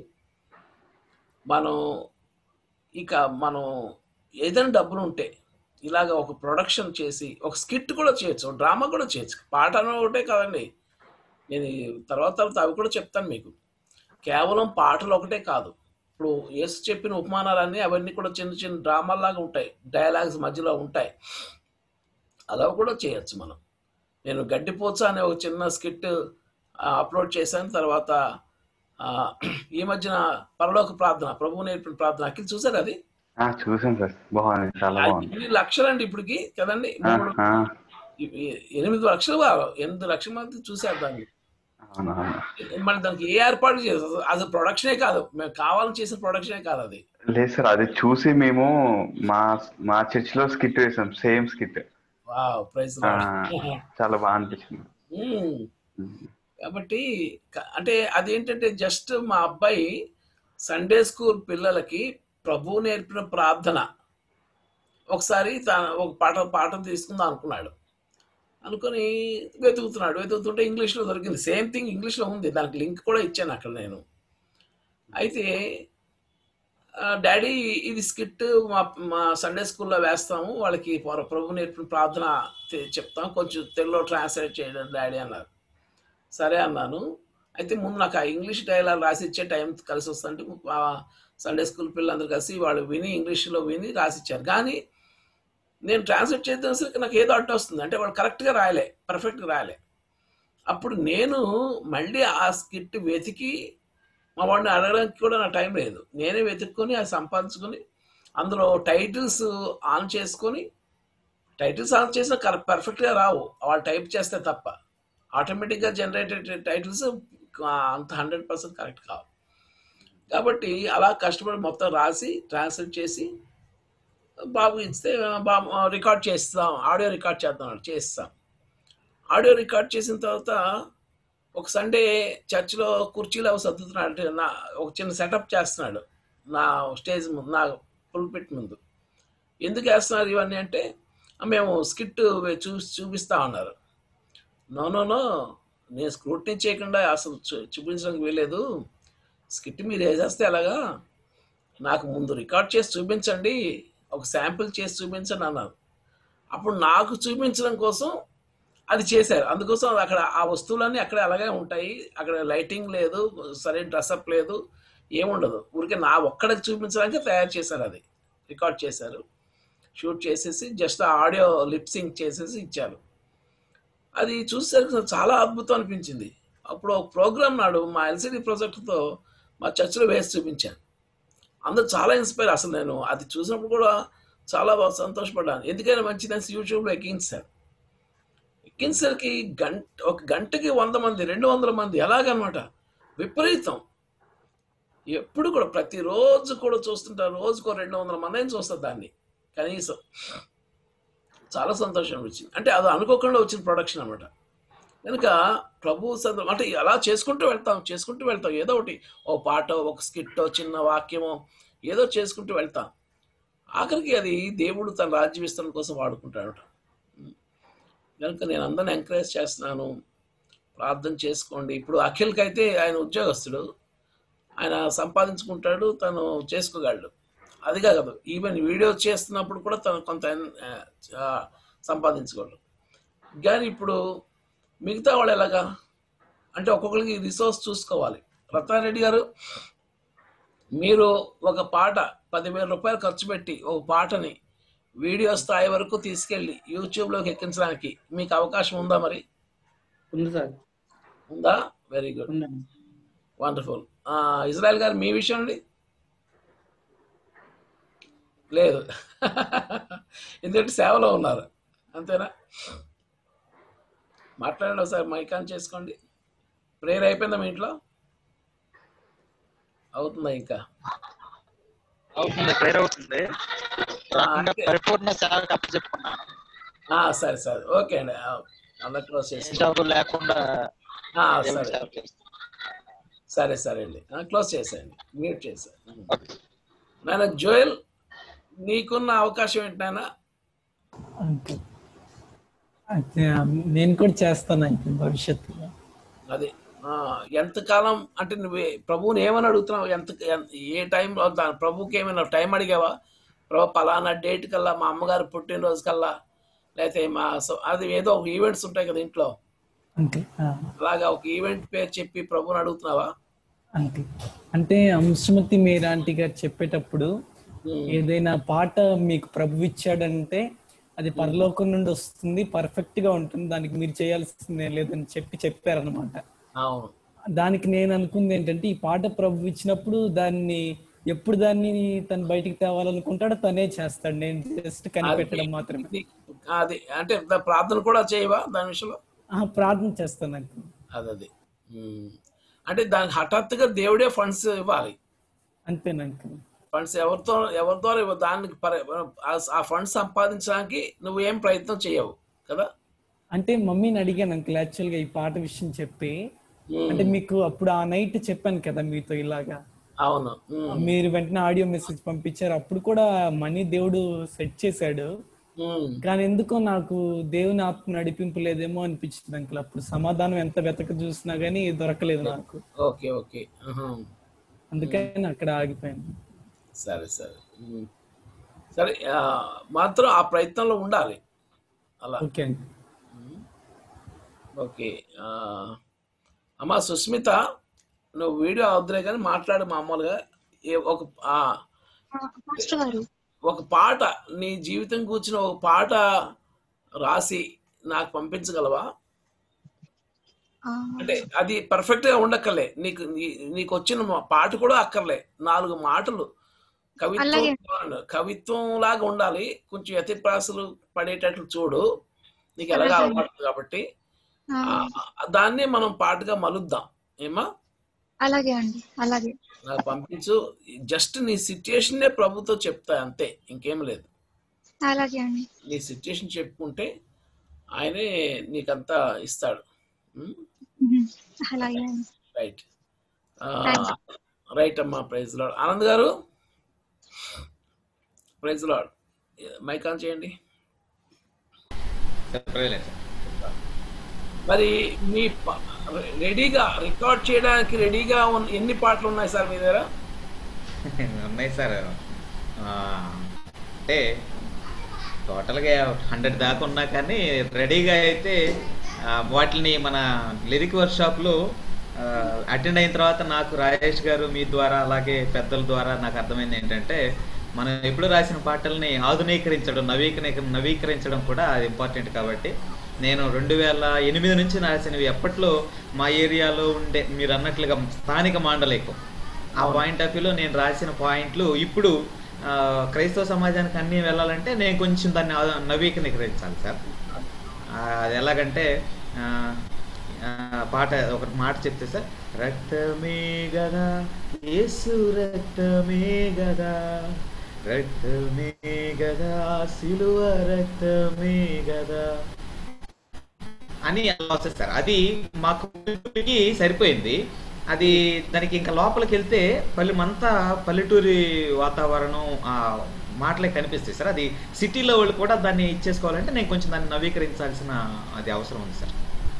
మనం ఇక మనం ఏదైనా డబ్బులు ఉంటే ఇలాగ ఒక ప్రొడక్షన్ చేసి ఒక స్కిట్ కూడా చేయొచ్చు ఒక డ్రామా కూడా చేయొచ్చు పాట అన్న ఒకటే కాదండి నేను ఈ తర్వాత తర్వాత అవి కూడా చెప్తాను మీకు కేవలం పాటలు ఒకటే కాదు ఇప్పుడు యేసు చెప్పిన ఉపమానాలన్నీ అవన్నీ కూడా చిన్న చిన్న డ్రామాలాగా ఉంటాయి డైలాగ్స్ మధ్యలో ఉంటాయి అలా కూడా చేయొచ్చు మనం నేను గడ్డిపోచ అనే ఒక చిన్న స్కిట్ అప్లోడ్ చేశాను తర్వాత ఆ, ఈ మధ్యన పరలోక ప్రార్థన ప్రభువు నేర్పిన ప్రార్థన అఖిల్ చూసారు అది ఆ, చూసాను సార్ బాగుంది చాలా అది బాగుంది ఎన్ని లక్షలండి ఇప్పటికి కదండి ఆ, మూడు ఆ, ఎ- ఎనిమిది లక్షలు కాదు, ఎనిమిది లక్షల మంది చూశారు దాన్ని అవును అవును మరి దానికి ఏ ఏర్పాటు చేస్తారు అది ప్రొడక్షనే కాదు మేము కావాలని చేసిన ప్రొడక్షనే కాదు అది లేదు సార్ అది చూసి మేము మా మా చర్చ్ లో స్కిట్ వేసాం సేమ్ స్కిట్ వావ్ ప్రైజ్ చాలా బాగా అనిపించింది కాబట్టి క- అంటే అదేంటంటే జస్ట్ మా అబ్బాయి సండే స్కూల్ పిల్లలకి ప్రభు నేర్పిన ప్రార్థన ఒకసారి తన ఒక పాట పాఠం తీసుకుందాం అనుకున్నాడు అనుకొని వెతుకుతున్నాడు వెతుకుతుంటే ఇంగ్లీష్లో దొరికింది సేమ్ థింగ్ ఇంగ్లీష్లో ఉంది దానికి లింక్ కూడా ఇచ్చాను అక్కడ నేను అయితే ఆ, డాడీ ఇది స్కిట్ మా మా సండే స్కూల్లో వేస్తాము వాళ్ళకి ప్ర- ప్రభు నేర్పిన ప్రార్థన తె- చెప్తాం కొంచెం తెలుగులో ట్రాన్స్లేట్ చేయడం డాడీ అన్నారు సరే అన్నాను అయితే ముందు నాకు ఆ ఇంగ్లీష్ డైలాగ్ రాసి ఇచ్చే టైం కలిసి వస్తుంటే ఆ సండే స్కూల్ పిల్లలందరూ కలిసి వాళ్ళు విని ఇంగ్లీష్లో విని రాసి ఇచ్చారు కానీ నేను ట్రాన్స్లేట్ చేసేసరికి నాకు ఏదో అడ్డు వస్తుంది అంటే వాళ్ళు కరెక్ట్గా రాయలే పర్ఫెక్ట్గా రాయలే అప్పుడు నేను మళ్ళీ ఆ స్కిట్ వెతికి మా వాడిని అడగడానికి కూడా నా టైం లేదు నేనే వెతుక్కొని అది సంపాదించుకొని అందులో టైటిల్స్ ఆన్ చేసుకొని టైటిల్స్ ఆన్ చేసినా కరెక్ట్ పర్ఫెక్ట్గా రావు వాళ్ళు టైప్ చేస్తే తప్ప ఆటోమేటిక్గా జనరేటెడ్ టైటిల్స్ అంత హండ్రెడ్ పర్సెంట్ కరెక్ట్ కావు కాబట్టి అలా కష్టపడి మొత్తం రాసి ట్రాన్స్లేట్ చేసి బాబు ఇస్తే బాబు రికార్డ్ చేస్తాం ఆడియో రికార్డ్ చేద్దాం అన్నాడు. చేస్తాం ఆడియో రికార్డ్ చేసిన తర్వాత ఒక సండే చర్చిలో కుర్చీలు అవి సర్దుతున్నాడు అంటే నా ఒక చిన్న సెటప్ చేస్తున్నాడు నా స్టేజ్ ముందు నా పుల్పిట్ ముందు ఎందుకు వేస్తున్నారు ఇవన్నీ అంటే మేము స్కిట్ చూ చూపిస్తా ఉన్నారు నో నో నో నేను స్క్రూటినీ చేయకుండా అసలు చూ- చూపించడానికి వీలేదు స్కిట్ మీరు వేసేస్తే ఎలాగా నాకు ముందు రికార్డ్ చేసి చూపించండి ఒక శాంపిల్ చేసి చూపించండి అన్నారు అప్పుడు నాకు చూపించడం కోసం అది చేశారు అందుకోసం అది అక్కడ ఆ వస్తువులన్నీ అక్కడ అలాగే ఉంటాయి అక్కడ లైటింగ్ లేదు సరైన డ్రెస్అప్ లేదు ఏముండదు ఊరికే నా ఒక్కడికి చూపించడానికి తయారు చేశారు అది రికార్డ్ చేశారు షూట్ చేసేసి జస్ట్ ఆడియో లిప్సింగ్ చేసేసి ఇచ్చారు అది చూసేసరికి చాలా అద్భుతం అనిపించింది అప్పుడు ఒక ప్రోగ్రామ్ నాడు మా ఎల్సిడి ప్రాజెక్టుతో మా చర్చిలో వేసి చూపించాను అందరూ చాలా ఇన్స్పైర్ అసలు నేను అది చూసినప్పుడు కూడా చాలా బాగా సంతోషపడ్డాను ఎందుకైనా మంచిదని యూట్యూబ్లో ఎక్కించాను ఎక్కించరికి గంట ఒక గంటకి వంద మంది రెండు వందల మంది ఎలాగనమాట విపరీతం ఎప్పుడు కూడా ప్రతిరోజు కూడా చూస్తుంటారు రోజుకో రెండు వందల మంది అయినా చూస్తారు దాన్ని కనీసం చాలా సంతోషం వచ్చింది అంటే అది అనుకోకుండా వచ్చిన ప్రొడక్షన్ అనమాట కనుక ప్రభు సందర్భం అంటే అలా చేసుకుంటూ వెళ్తాం చేసుకుంటూ వెళ్తాం ఏదో ఒకటి ఓ పాట ఒక స్కిట్టో చిన్న వాక్యమో ఏదో చేసుకుంటూ వెళ్తాం ఆఖరికి అది దేవుడు తన రాజ్య విస్తరణ కోసం వాడుకుంటాడు కనుక నేను అందరిని ఎంకరేజ్ చేస్తున్నాను ప్రార్థన చేసుకోండి ఇప్పుడు అఖిల్కి అయితే ఆయన ఉద్యోగస్తుడు ఆయన సంపాదించుకుంటాడు తను చేసుకోగలడు అది కాదు ఈవెన్ వీడియో చేస్తున్నప్పుడు కూడా తను కొంత ఆ, సంపాదించుకోగలడు కానీ ఇప్పుడు మిగతా వాళ్ళు ఎలాగా అంటే ఒక్కొక్కరికి రిసోర్స్ చూసుకోవాలి రత్నారెడ్డి గారు మీరు ఒక పాట పదివేల రూపాయలు ఖర్చు పెట్టి ఒక పాటని వీడియో స్థాయి వరకు తీసుకెళ్ళి యూట్యూబ్లోకి ఎక్కించడానికి మీకు అవకాశం ఉందా మరి ఉంది సార్ ఉందా వెరీ గుడ్ ఉందండి వండర్ఫుల్ ఇజ్రాయెల్ గారు మీ విషయం అండి లేదు ఎందుకంటే సేవలో ఉన్నారు అంతేనా మాట్లాడండి ఒకసారి మైక్ ఆన్ చేసుకోండి ప్రేయర్ అయిపోయిందా మీ ఇంట్లో అవుతుందా ఇంకా అవుతుంది ప్రేయర్ అవుతుంది ఆ, ఇంకా అంటే- పరిపూర్ణ సేవకు అప్పచెప్పుకున్నాను ఆ, సరే సరే ఓకే అండి ఆ, అలా క్లోజ్ ఏ చేసి జాబ్ లేకుండా ఆ, దేవుని సరే సేవ చేస్తాను. సరే సరే అండి ఆ, క్లోజ్ చేసేయండి మ్యూట్ చేసేయండి ఓకే. నాయన జోయల్ నీకున్న అవకాశం ఏంటి నాయన అంతే అయితే నేను కూడా చేస్తాను అయితే భవిష్యత్తులో అది ఆ, ఎంతకాలం అంటే నువ్వు ప్రభువుని ఏమని అడుగుతున్నావు ఎంత ఎంత- ఏ టైంలో దాని ప్రభువుకి ఏమైనా టైం అడిగావా ప్రభు పలానా డేట్ కల్లా మా అమ్మగారు పుట్టినరోజు కల్లా లేకపోతే మా సో- అది ఏదో ఒక ఈవెంట్స్ ఉంటాయి కదా ఇంట్లో అంతే ఆ, అలాగా ఒక ఈవెంట్ పేరు చెప్పి ప్రభువుని అడుగుతున్నావా అంతే అంటే అంశమతి మీరాంటి గారు చెప్పేటప్పుడు ఉమ్, ఏదైనా పాట మీకు ప్రభు ఇచ్చాడంటే అది పరలోకం నుండి వస్తుంది పర్ఫెక్ట్ గా ఉంటుంది దానికి మీరు చేయాల్సిందే లేదని చెప్పి చెప్పారనమాట అవును దానికి నేను అనుకుంది ఏంటంటే ఈ పాట ప్రభు ఇచ్చినప్పుడు దాన్ని ఎప్పుడు దాన్ని తను బయటికి తేవాలనుకుంటాడో తనే చేస్తాడు నేను జస్ట్ కనిపెట్టడం మాత్రమే ఇది- అది అంటే దా- ప్రార్థన కూడా చేయవా దాని విషయంలో ఆ, ప్రార్థన చేస్తాను నాకు అది అది ఉమ్. అంటే దానికి హఠాత్తుగా దేవుడే ఫండ్స్ ఇవ్వాలి అంతే నాకు ఫండ్స్ ఎవరితో ఎవరి ద్వారా ఇవ్వ- దానికి పరి- ఆ- ఆ ఫండ్స్ సంపాదించడానికి నువ్వు ఏం ప్రయత్నం చేయవు కదా అంటే మమ్మీని అడిగాను అంకుల్ యాక్చువల్ గా ఈ పాట విషయం చెప్పి ఉమ్, అంటే మీకు అప్పుడు ఆ నైట్ చెప్పాను కదా మీతో ఇలాగా అవును ఉమ్, మీరు వెంటనే ఆడియో మెసేజ్ పంపించారు అప్పుడు కూడా మనీ దేవుడు సెట్ చేశాడు ఉమ్, కానీ ఎందుకో నాకు దేవుని ఆత్మ నడిపింపు లేదేమో అనిపించింది అంకుల్ అప్పుడు సమాధానం ఎంత వెతక చూసినా గానీ దొరకలేదు నాకు ఓకే ఓకే ఉహు. అందుకని అక్కడ ఆగిపోయాను సరే సరే ఉమ్. సరే ఆ, మాత్రం ఆ ప్రయత్నంలో ఉండాలి అలా ఓకే అండి ఓకే ఆ, అమ్మా సుస్మిత నువ్వు వీడియో అవుతులే కానీ మాట్లాడు మామూలుగా ఏ- ఒక ఆ, మాస్టర్ గారు ఒక పాట నీ జీవితం కూర్చున్న ఒక పాట రాసి నాకు పంపించగలవా ఆ, అంటే అది పర్ఫెక్ట్ గా ఉండక్కర్లే నీకు నీ- నీకు వచ్చిన మా- పాట కూడా అక్కర్లే నాలుగు మాటలు కవిత్వం అలాగే. కవిత్వం లాగా ఉండాలి కొంచెం యతిప్రాసలు పడేటట్లు చూడు నీకు ఎలాగా అలాగే. అలవాటు కాబట్టి ఆ, ఆ, దాన్నే మనం పాటగా మలుద్దాం ఏమా అలాగే అండి అలాగే నాకు పంపించు జస్ట్ నీ సిచ్యుయేషన్నే ప్రభుతో చెప్తా అంతే ఇంకేం లేదు అలాగే అండి నీ సిచ్యుయేషన్ చెప్పుకుంటే ఆయనే నీకంతా ఇస్తాడు ఉహు. అలాగే అండి రైట్ Thanks. రైట్ అమ్మా ప్రైజ్ లాడ్ ఆనంద్ గారు ప్రైజ్ లాడ్ మైక్ ఆన్ చేయండి చెప్పలేదు మరి మీ ప- రెడీగా రికార్డ్ చేయడానికి రెడీగా ఉన్న ఎన్ని పాటలు ఉన్నాయి సార్ మీ దగ్గర ఉన్నాయి సార్ ఆ, అంటే టోటల్గా హండ్రెడ్ దాకా ఉన్నా కానీ రెడీగా అయితే ఆ, వాటిని మన లిరిక్ వర్క్షాప్లో అటెండ్ అయిన తర్వాత నాకు రాజేష్ గారు మీ ద్వారా అలాగే పెద్దల ద్వారా నాకు అర్థమైంది ఏంటంటే మనం ఎప్పుడు రాసిన పాటల్ని ఆధునీకరించడం నవీకరణ నవీకరించడం కూడా అది ఇంపార్టెంట్ కాబట్టి నేను రెండు వేల ఎనిమిది నుంచి రాసినవి ఎప్పట్లో మా ఏరియాలో ఉండే మీరు అన్నట్లుగా స్థానిక మాండలికం ఆ పాయింట్ ఆఫ్ వ్యూలో నేను రాసిన పాయింట్లు ఇప్పుడు ఆ, క్రైస్తవ సమాజానికి అన్నీ వెళ్ళాలంటే నేను కొంచెం దాన్ని ఆ- నవీకరించాలి సార్ ఆ, అది ఎలాగంటే ఆ, ఆ, పాట ఒక మాట చెప్తే సార్ రక్తమే గదా యేసు రక్తమే గదా రక్తమే గదా సిలువ రక్తమే గదా అని అలా వస్తుంది సార్ అది మాకు పల్లెటూరికి సరిపోయింది అది దానికి ఇంకా లోపలికి వెళ్తే పల్లె అంతా పల్లెటూరి వాతావరణం ఆ మాటలే కనిపిస్తాయి సార్ అది సిటీలో వాళ్ళు కూడా దాన్ని ఇచ్చేసుకోవాలంటే నేను కొంచెం దాన్ని నవీకరించాల్సిన అది అవసరం ఉంది సార్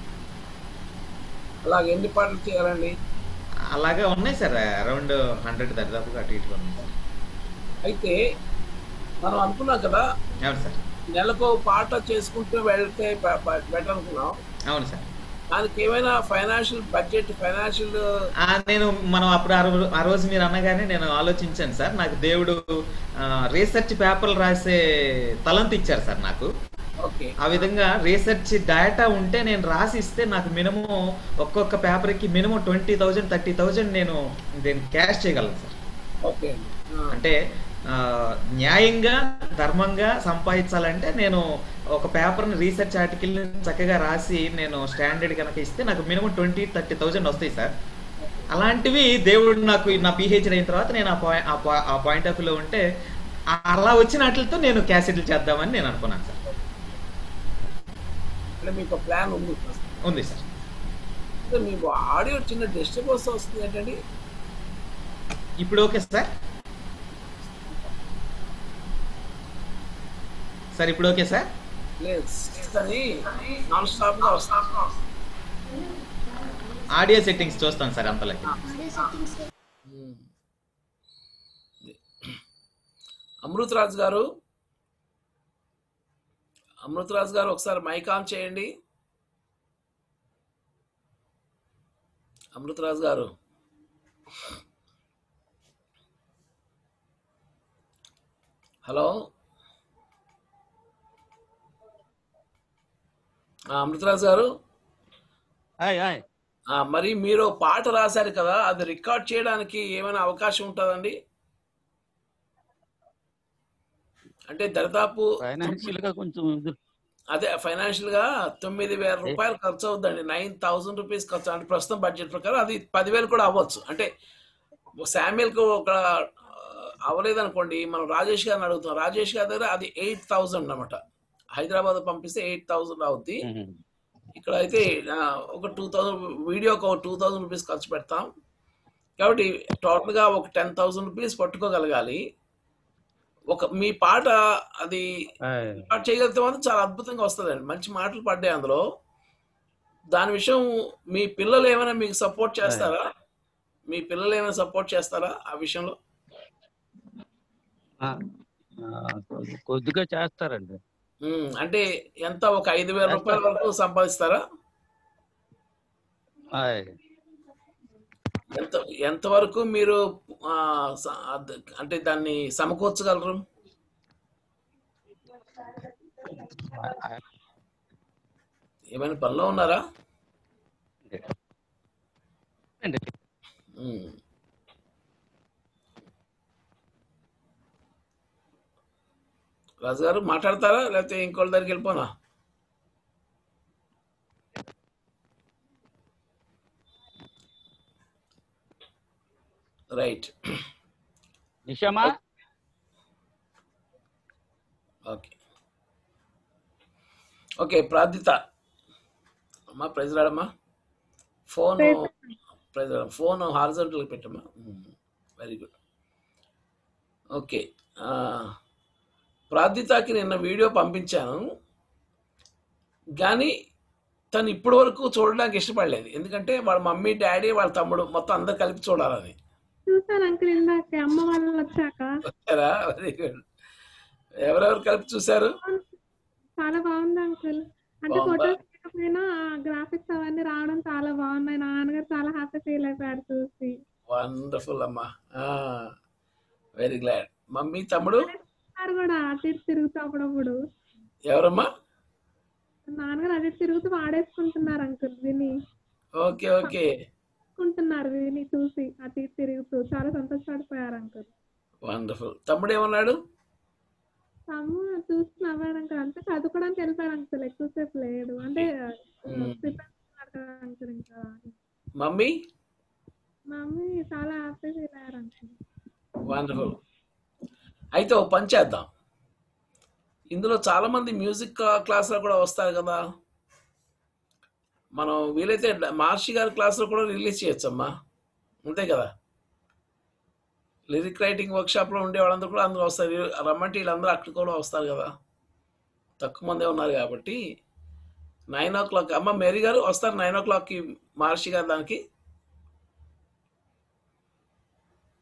అలాగే ఎన్ని పాటలు చేయాలండి అలాగే ఉన్నాయి సార్ అరౌండ్ హండ్రెడ్ దరిదాపుగా అటు ఇటుగా ఉన్నాయి సార్ అయితే మనం అనుకున్నాం కదా అవును సార్ నెలకు పాట చేసుకుంటూ వెళ్తే బెటర్ అనుకున్నాం అవును సార్ దానికి ఏమైనా ఫైనాన్షియల్ బడ్జెట్ ఫైనాన్షియల్ ఆ, నేను మనం అప్పుడు ఆ రోజు ఆ రోజు మీరు అనగానే నేను ఆలోచించాను సార్ నాకు దేవుడు రీసెర్చ్ పేపర్లు రాసే తలంత ఇచ్చారు సార్ నాకు ఓకే ఆ విధంగా రీసెర్చ్ డేటా ఉంటే నేను రాసి ఇస్తే నాకు మినిమం ఒక్కొక్క పేపర్కి minimum twenty thousand thirty thousand నేను దీన్ని క్యాష్ చేయగలను సార్ ఓకే అండి ఆ, అంటే ఆ, న్యాయంగా ధర్మంగా సంపాదించాలంటే నేను ఒక పేపర్ని రీసెర్చ్ ఆర్టికల్ చక్కగా రాసి నేను స్టాండర్డ్ కనుక ఇస్తే నాకు మినిమం ట్వంటీ థర్టీ థౌజండ్ వస్తాయి సార్ అలాంటివి దేవుడు నాకు నా పిహెచ్డి అయిన తర్వాత నేను ఆ పాయింట్ ఆ పాయింట్ ఆఫ్ వ్యూలో ఉంటే ఆ- అలా వచ్చిన వాటితో నేను క్యాసెట్లు చేద్దామని నేను అనుకున్నాను సార్ అంటే మీకు ప్లాన్ ఉంది ప్రస్తుతం. ఉంది సార్ అంటే మీకు ఆడియో చిన్న డిస్టర్బెన్స్ వస్తుంది ఏంటండి ఇప్పుడు ఓకే సార్ సార్ ఇప్పుడు ఓకే సార్ లేదు అని నాన్ స్టాప్ గా వస్తుంది ఆడియో సెట్టింగ్స్ చూస్తాను సార్ అంతలోకి ఉమ్. అమృతరాజ్ గారు అమృతరాజ్ గారు ఒకసారి మైక్ ఆన్ చేయండి అమృతరాజ్ గారు హలో ఆ, అమృతరాజ్ గారు హాయ్ హాయ్ ఆ, మరి మీరు పాట రాశారు కదా అది రికార్డ్ చేయడానికి ఏమైనా అవకాశం ఉంటుందండి అంటే దరిదాపు ఫైనాన్షియల్ గా కొంచెం ఇది- అదే ఫైనాన్షియల్ గా తొమ్మిది వేల రూపాయలు ఖర్చు అవుతుందండి నైన్ థౌసండ్ రూపీస్ ఖర్చు అంటే ప్రస్తుతం బడ్జెట్ ప్రకారం అది పదివేలు కూడా అవ్వచ్చు అంటే శామ్యుల్ కు ఒక అవ్వలేదు అనుకోండి మనం రాజేష్ గారిని అడుగుతాం రాజేష్ గారి దగ్గర అది ఎయిట్ థౌసండ్ అనమాట హైదరాబాద్ పంపిస్తే ఎయిట్ థౌసండ్ అవుద్ది మ్మ్. ఇక్కడ అయితే ఆ, ఒక టూ థౌసండ్ వీడియోకి ఒక టూ థౌసండ్ రూపీస్ ఖర్చు పెడతాం కాబట్టి టోటల్గా ఒక టెన్ థౌసండ్ రూపీస్ పట్టుకోగలగాలి ఒక మీ పాట అది హాయ్. పాట చేయగలిగితే మాత్రం చాలా అద్భుతంగా వస్తుందండి మంచి మాటలు పడ్డాయి అందులో దాని విషయం మీ పిల్లలు ఏమైనా మీకు సపోర్ట్ చేస్తారా మీ పిల్లలు ఏమైనా సపోర్ట్ చేస్తారా ఆ విషయంలో ఆ, ఆ, కొద్ది- కొద్దిగా చేస్తారండి ఉమ్, అంటే ఎంత ఒక ఐదు వేల రూపాయల వరకు సంపాదిస్తారా హాయ్. ఎంత ఎంత వరకు మీరు ఆ, స- అద్- అంటే దాన్ని సమకూర్చగలరు ఆ- ఆ- ఏమైనా పనిలో ఉన్నారా అండి. ఉమ్. రాజు గారు మాట్లాడతారా లేకపోతే ఇంకోళ్ళ దగ్గరికి వెళ్ళిపోనా రైట్ నిషామా ఓకే ఓకే ప్రార్థిత అమ్మా ప్రైజ్లాడమ్మా ఫోన్ ప్రైజ్లాడ ఫోన్ హారిజంటల్ పెట్టమ్మా వెరీ గుడ్ ఓకే ఆ, ప్రార్థితకి నిన్న వీడియో పంపించాను కానీ తను ఇప్పటి వరకు చూడడానికి ఇష్టపడలేదు ఎందుకంటే వాళ్ళ మమ్మీ డాడీ వాళ్ళ తమ్ముడు మొత్తం అందరు కలిపి చూడాలని చూసాను అంకుల్ ఇందాక అమ్మ వాళ్ళు వచ్చాక వచ్చారా వెరీ గుడ్ ఎవరెవరు కలిపి చూశారు చాలా బాగుంది అంకుల్ అంటే బాగుందా? ఫోటోస్ లేకపోయినా గ్రాఫిక్స్ అవన్నీ రావడం చాలా బాగున్నాయి నాన్నగారు చాలా హ్యాపీ ఫీల్ అయిపోయారు చూసి వండర్ఫుల్ అమ్మా వెరీ గ్లాడ్ మమ్మీ తమ్ముడు నాన్నగారు కూడా అటు ఇటు తిరుగుతూ అప్పుడప్పుడు ఎవరమ్మా నాన్నగారు అటు ఇటు తిరుగుతూ వాడేసుకుంటున్నారు అంకుల్ విని ఓకే ఓకే కుంటున్నారు విని చూసి అటు ఇటు తిరుగుతూ చాలా సంతోషపడిపోయారు అంకుల్ వండర్ఫుల్ తమ్ముడు ఏమన్నాడు తమ్ము చూసి నవ్వారు అంకుల్ అంతే చదువుకోవడానికి వెళ్ళిపోయారు అంకుల్ ఎక్కువసేపు లేడు అంటే మ్మ్. ప్రిపేర్ అవుతున్నారు కదా అంకుల్ ఇంకా మమ్మీ మమ్మీ చాలా హ్యాపీ ఫీల్ అయ్యారు అంకుల్ వండర్ఫుల్ అయితే ఓ పని చేద్దాం ఇందులో చాలా మంది మ్యూజిక్ క్లాస్లో కూడా వస్తారు కదా మనం వీలైతే మహర్షి గారి క్లాస్లో కూడా రిలీజ్ చేయొచ్చమ్మా అంతే కదా లిరిక్ రైటింగ్ వర్క్షాప్లో ఉండే వాళ్ళందరూ కూడా అందులో వస్తారు రమ్మంటే వీళ్ళందరూ అక్కడ కూడా వస్తారు కదా తక్కువ మందే ఉన్నారు కాబట్టి నైన్ ఓ క్లాక్ అమ్మ మేరీ గారు వస్తారు నైన్ ఓ క్లాక్కి మహర్షి గారు దానికి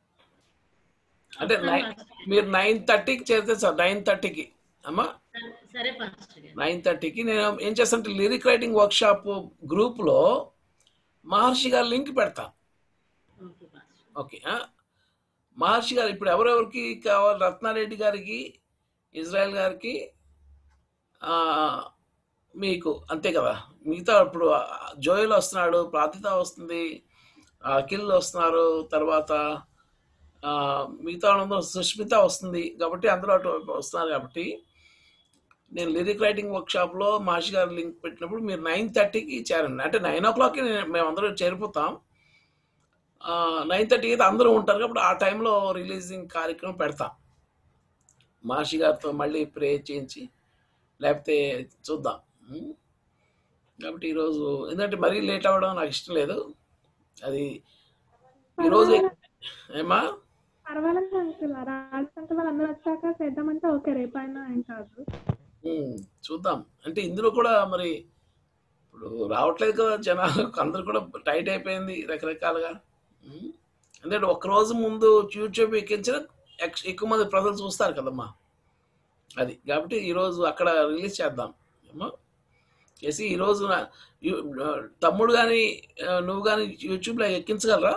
అంటే నైన్ మీరు నైన్ థర్టీకి చేరితే సార్ నైన్ థర్టీకి అమ్మా సరే పాస్టర్ గారు నైన్ థర్టీకి నేను ఏం చేస్తానంటే లిరిక్ రైటింగ్ వర్క్షాప్ గ్రూప్లో మహర్షి గారి లింక్ పెడతాను ఓకే పాస్టర్ ఓకే ఆ? మహర్షి గారు ఇప్పుడు ఎవరెవరికి కావాలి రత్నారెడ్డి గారికి ఇజ్రాయెల్ గారికి ఆ, మీకు అంతే కదా మిగతా ఇప్పుడు జోయల్ వస్తున్నాడు ప్రార్థిత వస్తుంది అఖిల్ వస్తున్నారు తర్వాత ఆ, మిగతా వాళ్ళందరూ సుష్మిత వస్తుంది కాబట్టి అందరూ అటు వస్తున్నారు కాబట్టి నేను లిరిక్ రైటింగ్ వర్క్షాప్లో మహర్షి గారు లింక్ పెట్టినప్పుడు మీరు నైన్ థర్టీకి చేరండి అంటే నైన్ ఓ క్లాక్కి మేమందరం చేరిపోతాం నైన్ థర్టీకి అయితే అందరూ ఉంటారు కాబట్టి ఆ టైంలో రిలీజింగ్ కార్యక్రమం పెడతాం మహర్షి గారితో మళ్ళీ ప్రే చేయించి లేకపోతే చూద్దాం ఉం? కాబట్టి ఈరోజు ఎందుకంటే మరీ లేట్ అవ్వడం నాకు ఇష్టం లేదు అది ఈరోజు ఏమా పర్వాలేదు అంకుల్ రాజు అంకుల్ వాళ్ళందరూ వచ్చాక చేద్దామంటే ఓకే రేపైనా ఏం కాదు ఉం, చూద్దాం అంటే ఇందులో కూడా మరి ఇప్పుడు రావట్లేదు కదా జనాలు అందరు కూడా టైట్ అయిపోయింది రకరకాలుగా ఉం? అంటే ఒక రోజు ముందు యూట్యూబ్ ఎక్కించిన ఎక్- ఎక్కువ మంది ప్రజలు చూస్తారు కదమ్మా అది కాబట్టి ఈరోజు అక్కడ రిలీజ్ చేద్దాం ఏమో చేసి ఈరోజు నా- యు- తమ్ముడు కానీ నువ్వు కానీ యూట్యూబ్లో ఎక్కించగలరా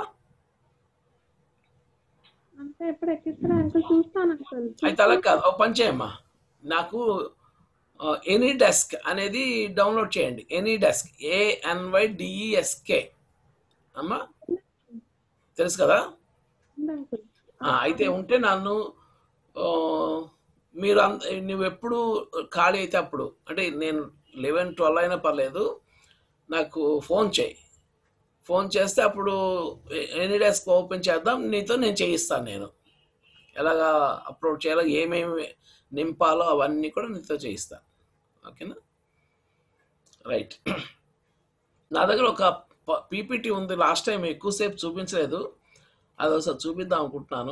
అంటే ఎప్పుడు ఎక్కిస్తారా అంకుల్ చూస్తాను అంకుల్ అయితే అలా కాదు ఒక పని చేయమ్మా నాకు ఎనీ డెస్క్ అనేది డౌన్లోడ్ చేయండి ఎనీ డెస్క్ ఏఎన్వై డిఈఎస్కే అమ్మా తెలుసు కదా అంకుల్ ఆ, అయితే ఉంటే నన్ను ఆ, మీరు అంత నువ్వు ఎప్పుడు ఖాళీ అయితే అప్పుడు అంటే నేను లెవెన్ ట్వెల్వ్ అయినా పర్లేదు నాకు ఫోన్ చేయి ఫోన్ చేస్తే అప్పుడు ఎనీ డెస్క్ ఓపెన్ చేద్దాం నీతో నేను చేయిస్తాను నేను ఎలాగా అప్లోడ్ చేయాలో ఏమేమి నింపాలో అవన్నీ కూడా నీతో చేయిస్తాను ఓకేనా రైట్ నా దగ్గర ఒక పీపీటీ ఉంది లాస్ట్ టైం ఎక్కువసేపు చూపించలేదు అది ఒకసారి చూపిద్దాం అనుకుంటున్నాను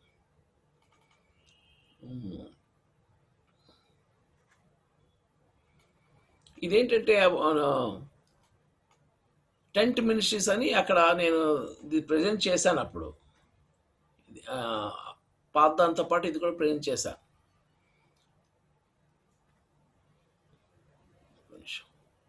ఉమ్. ఇదేంటంటే టెంట్ మినిస్ట్రీస్ అని అక్కడ నేను ఇది ప్రజెంట్ చేశాను అప్పుడు ఇది, ఆ, పాత దాంతో పాటు ఇది కూడా ప్రజెంట్ చేశాను ఒక నిమిషం.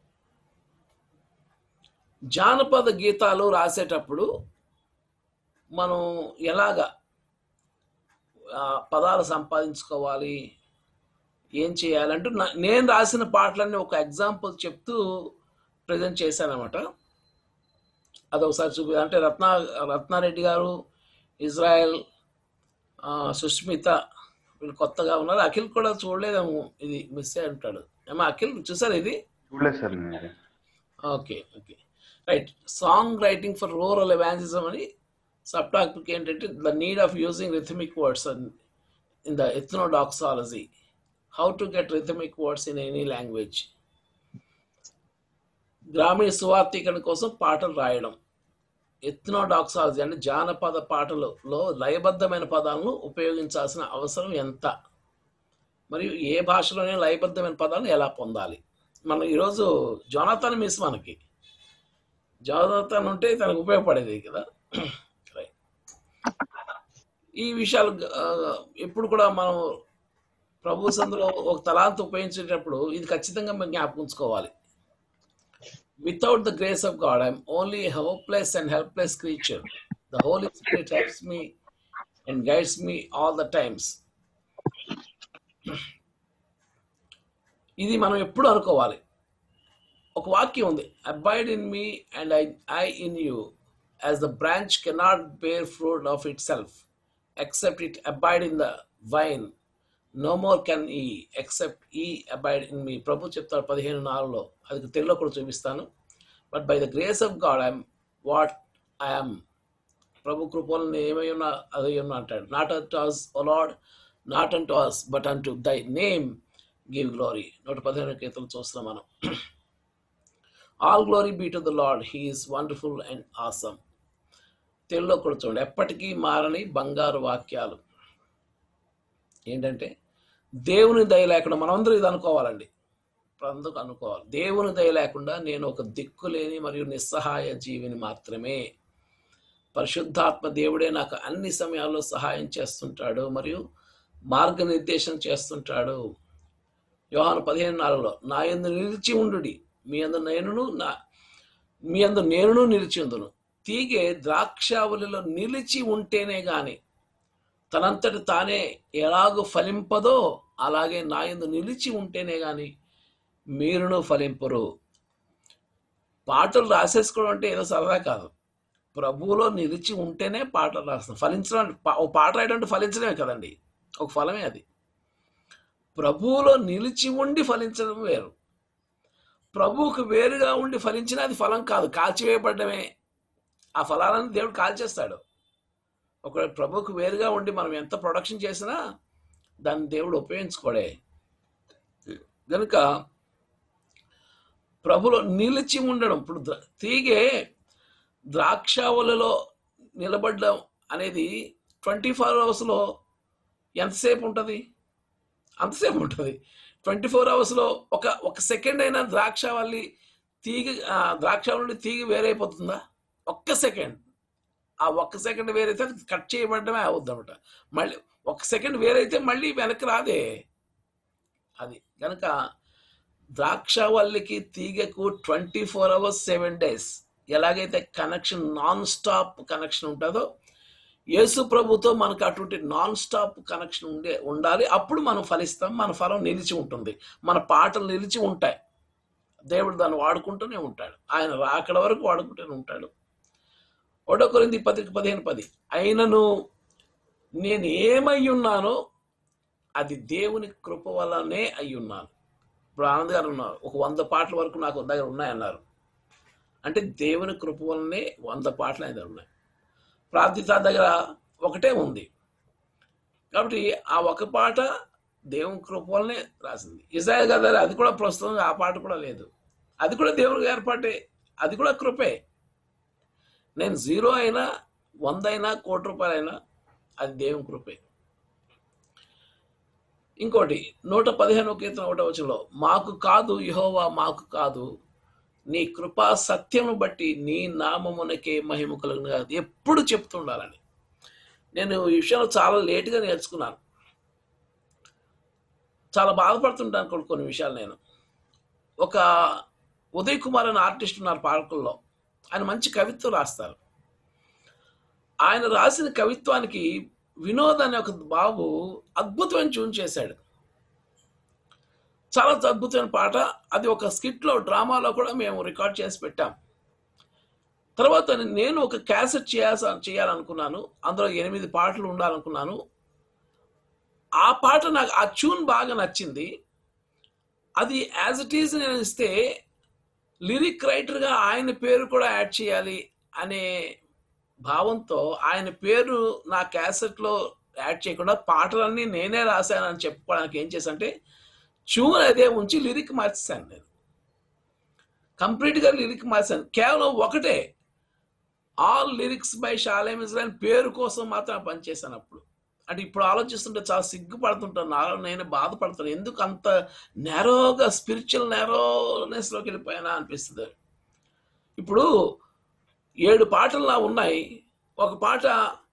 జానపద గీతాలు రాసేటప్పుడు మనం ఎలాగ ఆ, పదాలు సంపాదించుకోవాలి ఏం చేయాలంటూ నా- నేను రాసిన పాటలన్నీ ఒక ఎగ్జాంపుల్ చెప్తూ ప్రజెంట్ చేశాను అనమాట అది ఒకసారి చూపి అంటే రత్న రత్నారెడ్డి గారు ఇజ్రాయెల్ ఆ, సుష్మిత వీళ్ళు కొత్తగా ఉన్నారు అఖిల్ కూడా చూడలేదేమో ఇది మిస్ అయి ఉంటాడు ఏమో అఖిల్ చూసారు ఇది చూడలేదు సార్ నేను ఇది. Okay okay right song writing for rural evangelism అని సబ్ టాపిక్ ఏంటంటే the need of using rhythmic words in the ethnodoxology how to get rhythmic words in any language గ్రామీణ సువార్థీకరణ కోసం పాటలు రాయడం ఎథ్నోడాక్సాలజీ అంటే జానపద పాటలలో లయబద్ధమైన పదాలను ఉపయోగించాల్సిన అవసరం ఎంత మరియు ఏ భాషలోనే లయబద్ధమైన పదాలను ఎలా పొందాలి మనం ఈరోజు జోనాథన్ మిస్ మనకి జోనాథన్ ఉంటే తనకు ఉపయోగపడేది కదా Right. ఈ విషయాలు ఆ, ఎప్పుడు కూడా మనం ప్రభు సందులో ఒక తలాంత ఉపయోగించేటప్పుడు ఇది ఖచ్చితంగా మనం జ్ఞాపకం ఉంచుకోవాలి without the grace of God I'm only hopeless and helpless creature the Holy Spirit helps me and guides me all the times ఇది మనం ఎప్పుడు అనుకోవాలి ఒక వాక్యం ఉంది abide in me and I I in you as the branch cannot bear fruit of itself except it abide in the vine no more can ye except ye abide in me ప్రభు చెప్తాడు పదిహేను నాలుగులో అది తెలుగులో కూడా చూపిస్తాను but by the grace of God I'm what I'm ప్రభు కృపలను ఏమై ఉన్నా అది ఉన్నా అంటాడు not unto us O Lord not unto us but unto thy name give glory నూట పదిహేను కీర్తనలు చూస్తున్నాం మనం all glory be to the Lord he's wonderful and awesome తెలుగులో కూడా చూడండి ఎప్పటికీ మారని బంగారు వాక్యాలు ఏంటంటే దేవుని దయ లేకుండా మనందరూ ఇది అనుకోవాలండి అందరూ అనుకోవాలి దేవుని దయ లేకుండా నేను ఒక దిక్కులేని మరియు నిస్సహాయ జీవిని మాత్రమే పరిశుద్ధాత్మ దేవుడే నాకు అన్ని సమయాల్లో సహాయం చేస్తుంటాడు మరియు మార్గనిర్దేశం చేస్తుంటాడు యోహాను పదిహేను నాలుగులో నా యందు నిలిచి ఉండుడి మీ అందు నేనును నా మీ అందు నేనును నిలిచి ఉందును తీగే ద్రాక్షావళిలో నిలిచి ఉంటేనే గాని తనంతటి తానే ఎలాగూ ఫలింపదో అలాగే నా యందు నిలిచి ఉంటేనే గాని మీరును ఫలింపరు పాటలు రాసేసుకోవడం అంటే ఏదో సరదా కాదు ప్రభువులో నిలిచి ఉంటేనే పాటలు రాస్తాం ఫలించడం పా- ఓ పాట రాయడం అంటే ఫలించడమే కదండి ఒక ఫలమే అది ప్రభువులో నిలిచి ఉండి ఫలించడం వేరు ప్రభువుకు వేరుగా ఉండి ఫలించిన అది ఫలం కాదు కాల్చివేయబడ్డమే ఆ ఫలాలను దేవుడు కాల్చేస్తాడు ఒక ప్రభువుకు వేరుగా ఉండి మనం ఎంత ప్రొడక్షన్ చేసినా దాన్ని దేవుడు ఉపయోగించుకోడే కనుక ప్రభులో నిలిచి ఉండడం ఇప్పుడు ద్ర- తీగే ద్రాక్షావళిలో నిలబడడం అనేది ట్వంటీ ఫోర్ అవర్స్లో ఎంతసేపు ఉంటుంది అంతసేపు ఉంటుంది ట్వంటీ ఫోర్ అవర్స్లో ఒక ఒక సెకండ్ అయినా ద్రాక్షావళి తీగ ఆ, ద్రాక్షావళి తీగ వేరైపోతుందా ఒక్క సెకండ్ ఆ ఒక్క సెకండ్ వేరైతే అది కట్ చేయబడమే అవుద్ది అనమాట మళ్ళీ ఒక సెకండ్ వేరైతే మళ్ళీ వెనక్కి రాదే అది కనుక ద్రాక్షవల్లికి తీగకు twenty four hours seven days ఎలాగైతే కనెక్షన్ నాన్ స్టాప్ కనెక్షన్ ఉంటుందో యేసు ప్రభుతో మనకు అటువంటి నాన్ స్టాప్ కనెక్షన్ ఉండే ఉండాలి అప్పుడు మనం ఫలిస్తాం మన ఫలం నిలిచి ఉంటుంది మన పాటలు నిలిచి ఉంటాయి దేవుడు దాన్ని వాడుకుంటూనే ఉంటాడు ఆయన రాకడ వరకు వాడుకుంటూనే ఉంటాడు ఒకటో కొరింది పత్రిక పదిహేను పది అయినను నేను ఏమై ఉన్నానో అది దేవుని కృప వల్లనే అయి ఉన్నాను ఇప్పుడు ఆనంద్ గారు ఉన్నారు ఒక వంద పాటల వరకు నాకు దగ్గర ఉన్నాయన్నారు అంటే దేవుని కృప వల్లనే వంద పాటలు ఆయన దగ్గర ఉన్నాయి ప్రార్థిత దగ్గర ఒకటే ఉంది కాబట్టి ఆ ఒక పాట దేవుని కృప వల్లనే రాసింది ఇసాయ గారి దగ్గర అది కూడా ప్రస్తుతం ఆ పాట కూడా లేదు అది కూడా దేవునికి ఏర్పాటే అది కూడా కృపే నేను జీరో అయినా వంద అయినా కోటి రూపాయలైనా అది దేవుని కృపే ఇంకోటి నూట పదిహేను కీర్తన ఒకటో వచనంలో మాకు కాదు యహోవా మాకు కాదు నీ కృపా సత్యమును బట్టి నీ నామమునకే మహిమ కలుగును కాదు ఎప్పుడు చెప్తుండాలని నేను ఈ విషయంలో చాలా లేటుగా నేర్చుకున్నాను చాలా బాధపడుతుంటాను కొన్ని కొన్ని విషయాలు నేను ఒక ఉదయ్ కుమార్ అనే ఆర్టిస్ట్ ఉన్నారు పార్కుల్లో ఆయన మంచి కవిత్వం రాస్తారు ఆయన రాసిన కవిత్వానికి వినోద్ అనే ఒక బాబు అద్భుతమైన ట్యూన్ చేశాడు చాలా అద్భుతమైన పాట అది ఒక స్కిట్లో డ్రామాలో కూడా మేము రికార్డ్ చేసి పెట్టాం తర్వాత నేను ఒక క్యాసెట్ చేయాల్సి చేయాలనుకున్నాను అందులో ఎనిమిది పాటలు ఉండాలనుకున్నాను ఆ పాట నాకు ఆ ట్యూన్ బాగా నచ్చింది అది యాజ్ ఇట్ ఈజ్ నేను ఇస్తే లిరిక్ రైటర్గా ఆయన పేరు కూడా యాడ్ చేయాలి అనే భావంతో ఆయన పేరు నా క్యాసెట్లో యాడ్ చేయకుండా పాటలన్నీ నేనే రాశానని చెప్పుకోవడానికి ఏం చేశానంటే ట్యూన్ అదే ఉంచి లిరిక్ మార్చేశాను నేను కంప్లీట్గా లిరిక్ మార్చాను కేవలం ఒకటే all lyrics by Shalem Israel పేరు కోసం మాత్రం పనిచేశాను అప్పుడు అంటే ఇప్పుడు ఆలోచిస్తుంటే చాలా సిగ్గుపడుతుంటాను నాలో నేను బాధపడతాను ఎందుకు అంత నేరోగా స్పిరిచువల్ నేరోనెస్లోకి వెళ్ళిపోయానా అనిపిస్తుంది ఇప్పుడు ఏడు పాటలు నా ఉన్నాయి ఒక పాట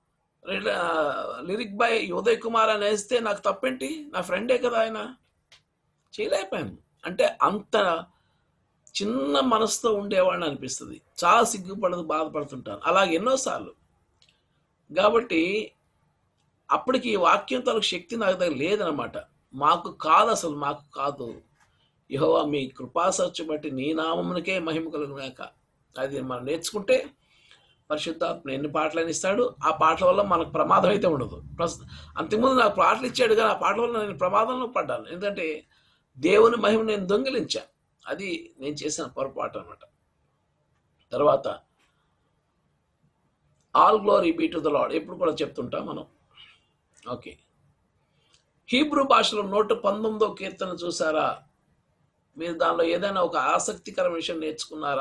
లిరిక్ బై ఉదయ్ కుమార్ అని వేస్తే నాకు తప్పేంటి నా ఫ్రెండే కదా ఆయన చేయలేకపోయాను అంటే అంత చిన్న మనసుతో ఉండేవాడిని అనిపిస్తుంది చాలా సిగ్గుపడదు బాధపడుతుంటాను అలాగే ఎన్నోసార్లు కాబట్టి అప్పటికి ఈ వాక్యం తనకు శక్తి నాకు దగ్గర లేదనమాట మాకు కాదు అసలు మాకు కాదు యహోవా మీ కృపాసత్యం బట్టి నీ నామమునకే మహిమ కలుగునాక అది మనం నేర్చుకుంటే పరిశుద్ధాత్మ ఎన్ని పాటలని ఇస్తాడు ఆ పాటల వల్ల మనకు ప్రమాదం అయితే ఉండదు ప్రస్తుతం అంతకుముందు నాకు పాటలు ఇచ్చాడు కానీ ఆ పాటల వల్ల నేను ప్రమాదంలో పడ్డాను ఎందుకంటే దేవుని మహిమ నేను దొంగిలించా అది నేను చేసిన పొరపాటు అనమాట తర్వాత all glory be to the Lord ఎప్పుడు కూడా చెప్తుంటాం మనం ఓకే హీబ్రూ భాషలో నూట పంతొమ్మిదో కీర్తన చూసారా మీరు దానిలో ఏదైనా ఒక ఆసక్తికరమైన విషయం నేర్చుకున్నారా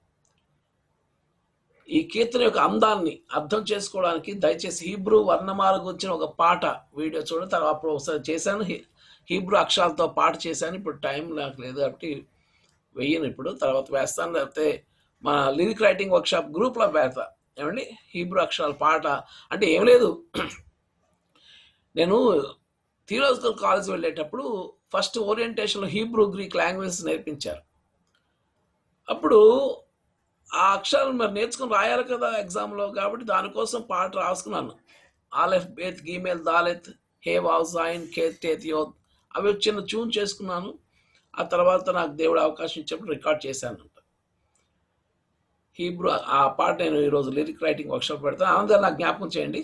ఈ కీర్తన యొక్క అందాన్ని అర్థం చేసుకోవడానికి దయచేసి హీబ్రూ వర్ణమాల గురించిన ఒక పాట వీడియో చూడండి తర్వాత అప్పుడు ఒకసారి చేశాను హీ- హీబ్రూ అక్షరాలతో పాట చేశాను ఇప్పుడు టైం నాకు లేదు కాబట్టి వెయ్యను ఇప్పుడు తర్వాత వేస్తాను లేకపోతే మన లిరిక్ రైటింగ్ వర్క్షాప్ గ్రూప్లో పెడతా ఏమండి హీబ్రూ అక్షరాల పాట అంటే ఏం లేదు నేను థియోలాజికల్ కాలేజ్ వెళ్ళేటప్పుడు ఫస్ట్ ఓరియంటేషన్లో హీబ్రూ గ్రీక్ లాంగ్వేజ్ నేర్పించారు అప్పుడు ఆ అక్షరాలు మరి నేర్చుకుని రాయాలి కదా ఎగ్జామ్లో కాబట్టి దానికోసం పాట రాసుకున్నాను aleph beth gimel daleth he vav zayin heth teth yod అవి చిన్న ట్యూన్ చేసుకున్నాను ఆ తర్వాత నాకు దేవుడు అవకాశం ఇచ్చినప్పుడు రికార్డ్ చేశాను హీబ్రూ ఆ పాట నేను ఈరోజు లిరిక్ రైటింగ్ వర్క్షాప్ పెడతాను ఆనందాలు నాకు జ్ఞాపకం చేయండి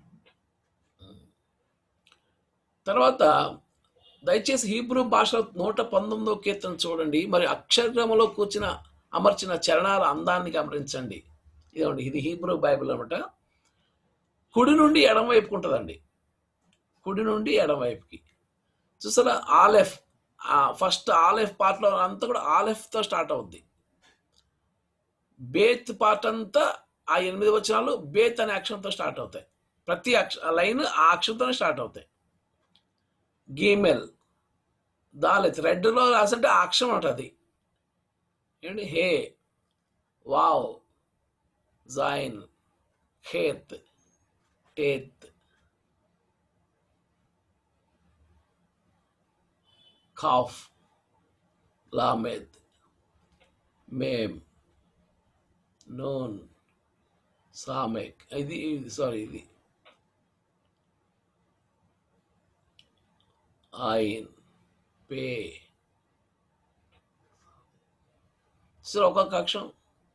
తర్వాత దయచేసి హీబ్రూ భాషలో నూట పంతొమ్మిదో కీర్తన చూడండి మరి అక్షరక్రమంలో కూర్చిన అమర్చిన చరణాల అందాన్ని గమనించండి ఇదండి ఇది హీబ్రూ బైబిల్ అనమాట కుడి నుండి ఎడమ వైపుకు ఉంటుందండి కుడి నుండి ఎడమ వైపుకి చూసారా ఆలెఫ్ ఫస్ట్ ఆలెఫ్ పార్ట్లో అంతా కూడా ఆలెఫ్తో స్టార్ట్ అవుద్ది బేత్ పార్ట్ అంతా ఆ ఎనిమిది వచనాలు బేత్ అనే అక్షరంతో స్టార్ట్ అవుతాయి ప్రతి అక్ష లైన్ ఆ అక్షరంతోనే స్టార్ట్ అవుతాయి గీమెల్ దాలెత్ రెడ్లో రాసంటే ఆ అక్షరం ఉంటుంది ఏంటి he vav zayin heth teth kaph lamed mem nun samekh ఇది సారీ ఇది ఆయిన్ పే సో ఒక్కొక్క అక్షరం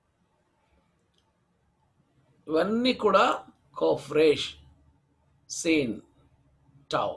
ఇవన్నీ కూడా కోఫ్రేష్ సీన్ టావ్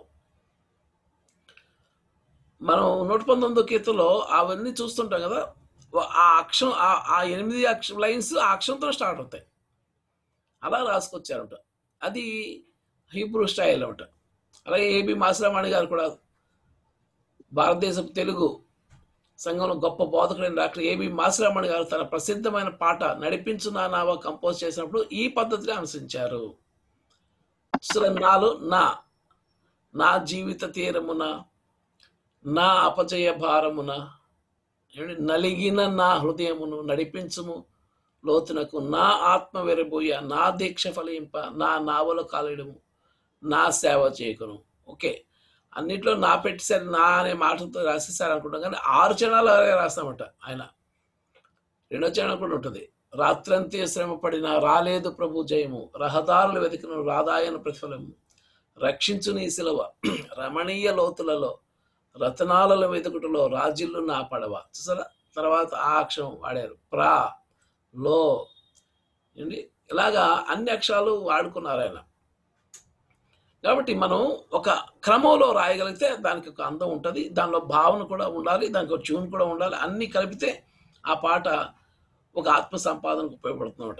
మనం నూట పంతొమ్మిదో కీర్తనలో అవన్నీ చూస్తుంటాం కదా ఆ అక్షరం ఆ ఎనిమిది అక్ష లైన్స్ ఆ అక్షరంతో స్టార్ట్ అవుతాయి అలా రాసుకొచ్చారట అది హీబ్రూ స్టైల్ అనమాట అలాగే ఏబి మాసిరామణి గారు కూడా భారతదేశపు తెలుగు సంఘంలో గొప్ప బోధకుడైన డాక్టర్ ఏబి మాసిరామణి గారు తన ప్రసిద్ధమైన పాట నడిపించు నా నావ కంపోజ్ చేసినప్పుడు ఈ పద్ధతిని అనుసరించారు నాలో నా నా జీవిత తీరమున నా అపజయ భారమున నలిగిన నా హృదయమును నడిపించుము లోతునకు నా ఆత్మ వెరబోయ నా దీక్ష ఫలింప నా నావలు కాలేయడము నా సేవ చేయకును ఓకే అన్నిట్లో నా పెట్టేసారు నా అనే మాటతో రాసేసారు అనుకుంటాం కానీ ఆరు చరణాలు అలాగే రాస్తామట ఆయన రెండో చరణం కూడా ఉంటుంది రాత్రంతే శ్రమ పడిన రాలేదు ప్రభు జయము రహదారులు వెతికిన రాదాయన ప్రతిఫలము రక్షించు నీ సిలవ రమణీయ లోతులలో రతనాలలో వెతుకుటలో రాజిల్లు నా పడవ చూసారా తర్వాత ఆ అక్షరం వాడారు ప్రా లో ఏంటి ఇలాగా అన్ని అక్షరాలు వాడుకున్నారు ఆయన కాబట్టి మనం ఒక క్రమంలో రాయగలిగితే దానికి ఒక అందం ఉంటుంది దానిలో భావన కూడా ఉండాలి దానికి ఒక ట్యూన్ కూడా ఉండాలి అన్నీ కలిపితే ఆ పాట ఒక ఆత్మ సంపాదనకు ఉపయోగపడుతున్నమాట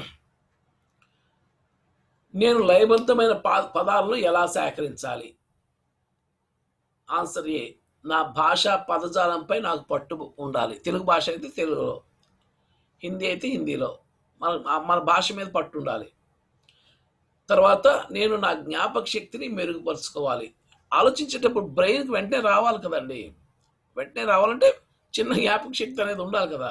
నేను లయబద్ధమైన పదాలను ఎలా సేకరించాలి ఆన్సర్ ఏ నా భాష పదజాలంపై నాకు పట్టు ఉండాలి తెలుగు భాష అయితే తెలుగులో హిందీ అయితే హిందీలో మన మన భాష మీద పట్టు ఉండాలి తర్వాత నేను నా జ్ఞాపక శక్తిని మెరుగుపరుచుకోవాలి ఆలోచించేటప్పుడు బ్రెయిన్కి వెంటనే రావాలి కదండి వెంటనే రావాలంటే చిన్న జ్ఞాపక శక్తి అనేది ఉండాలి కదా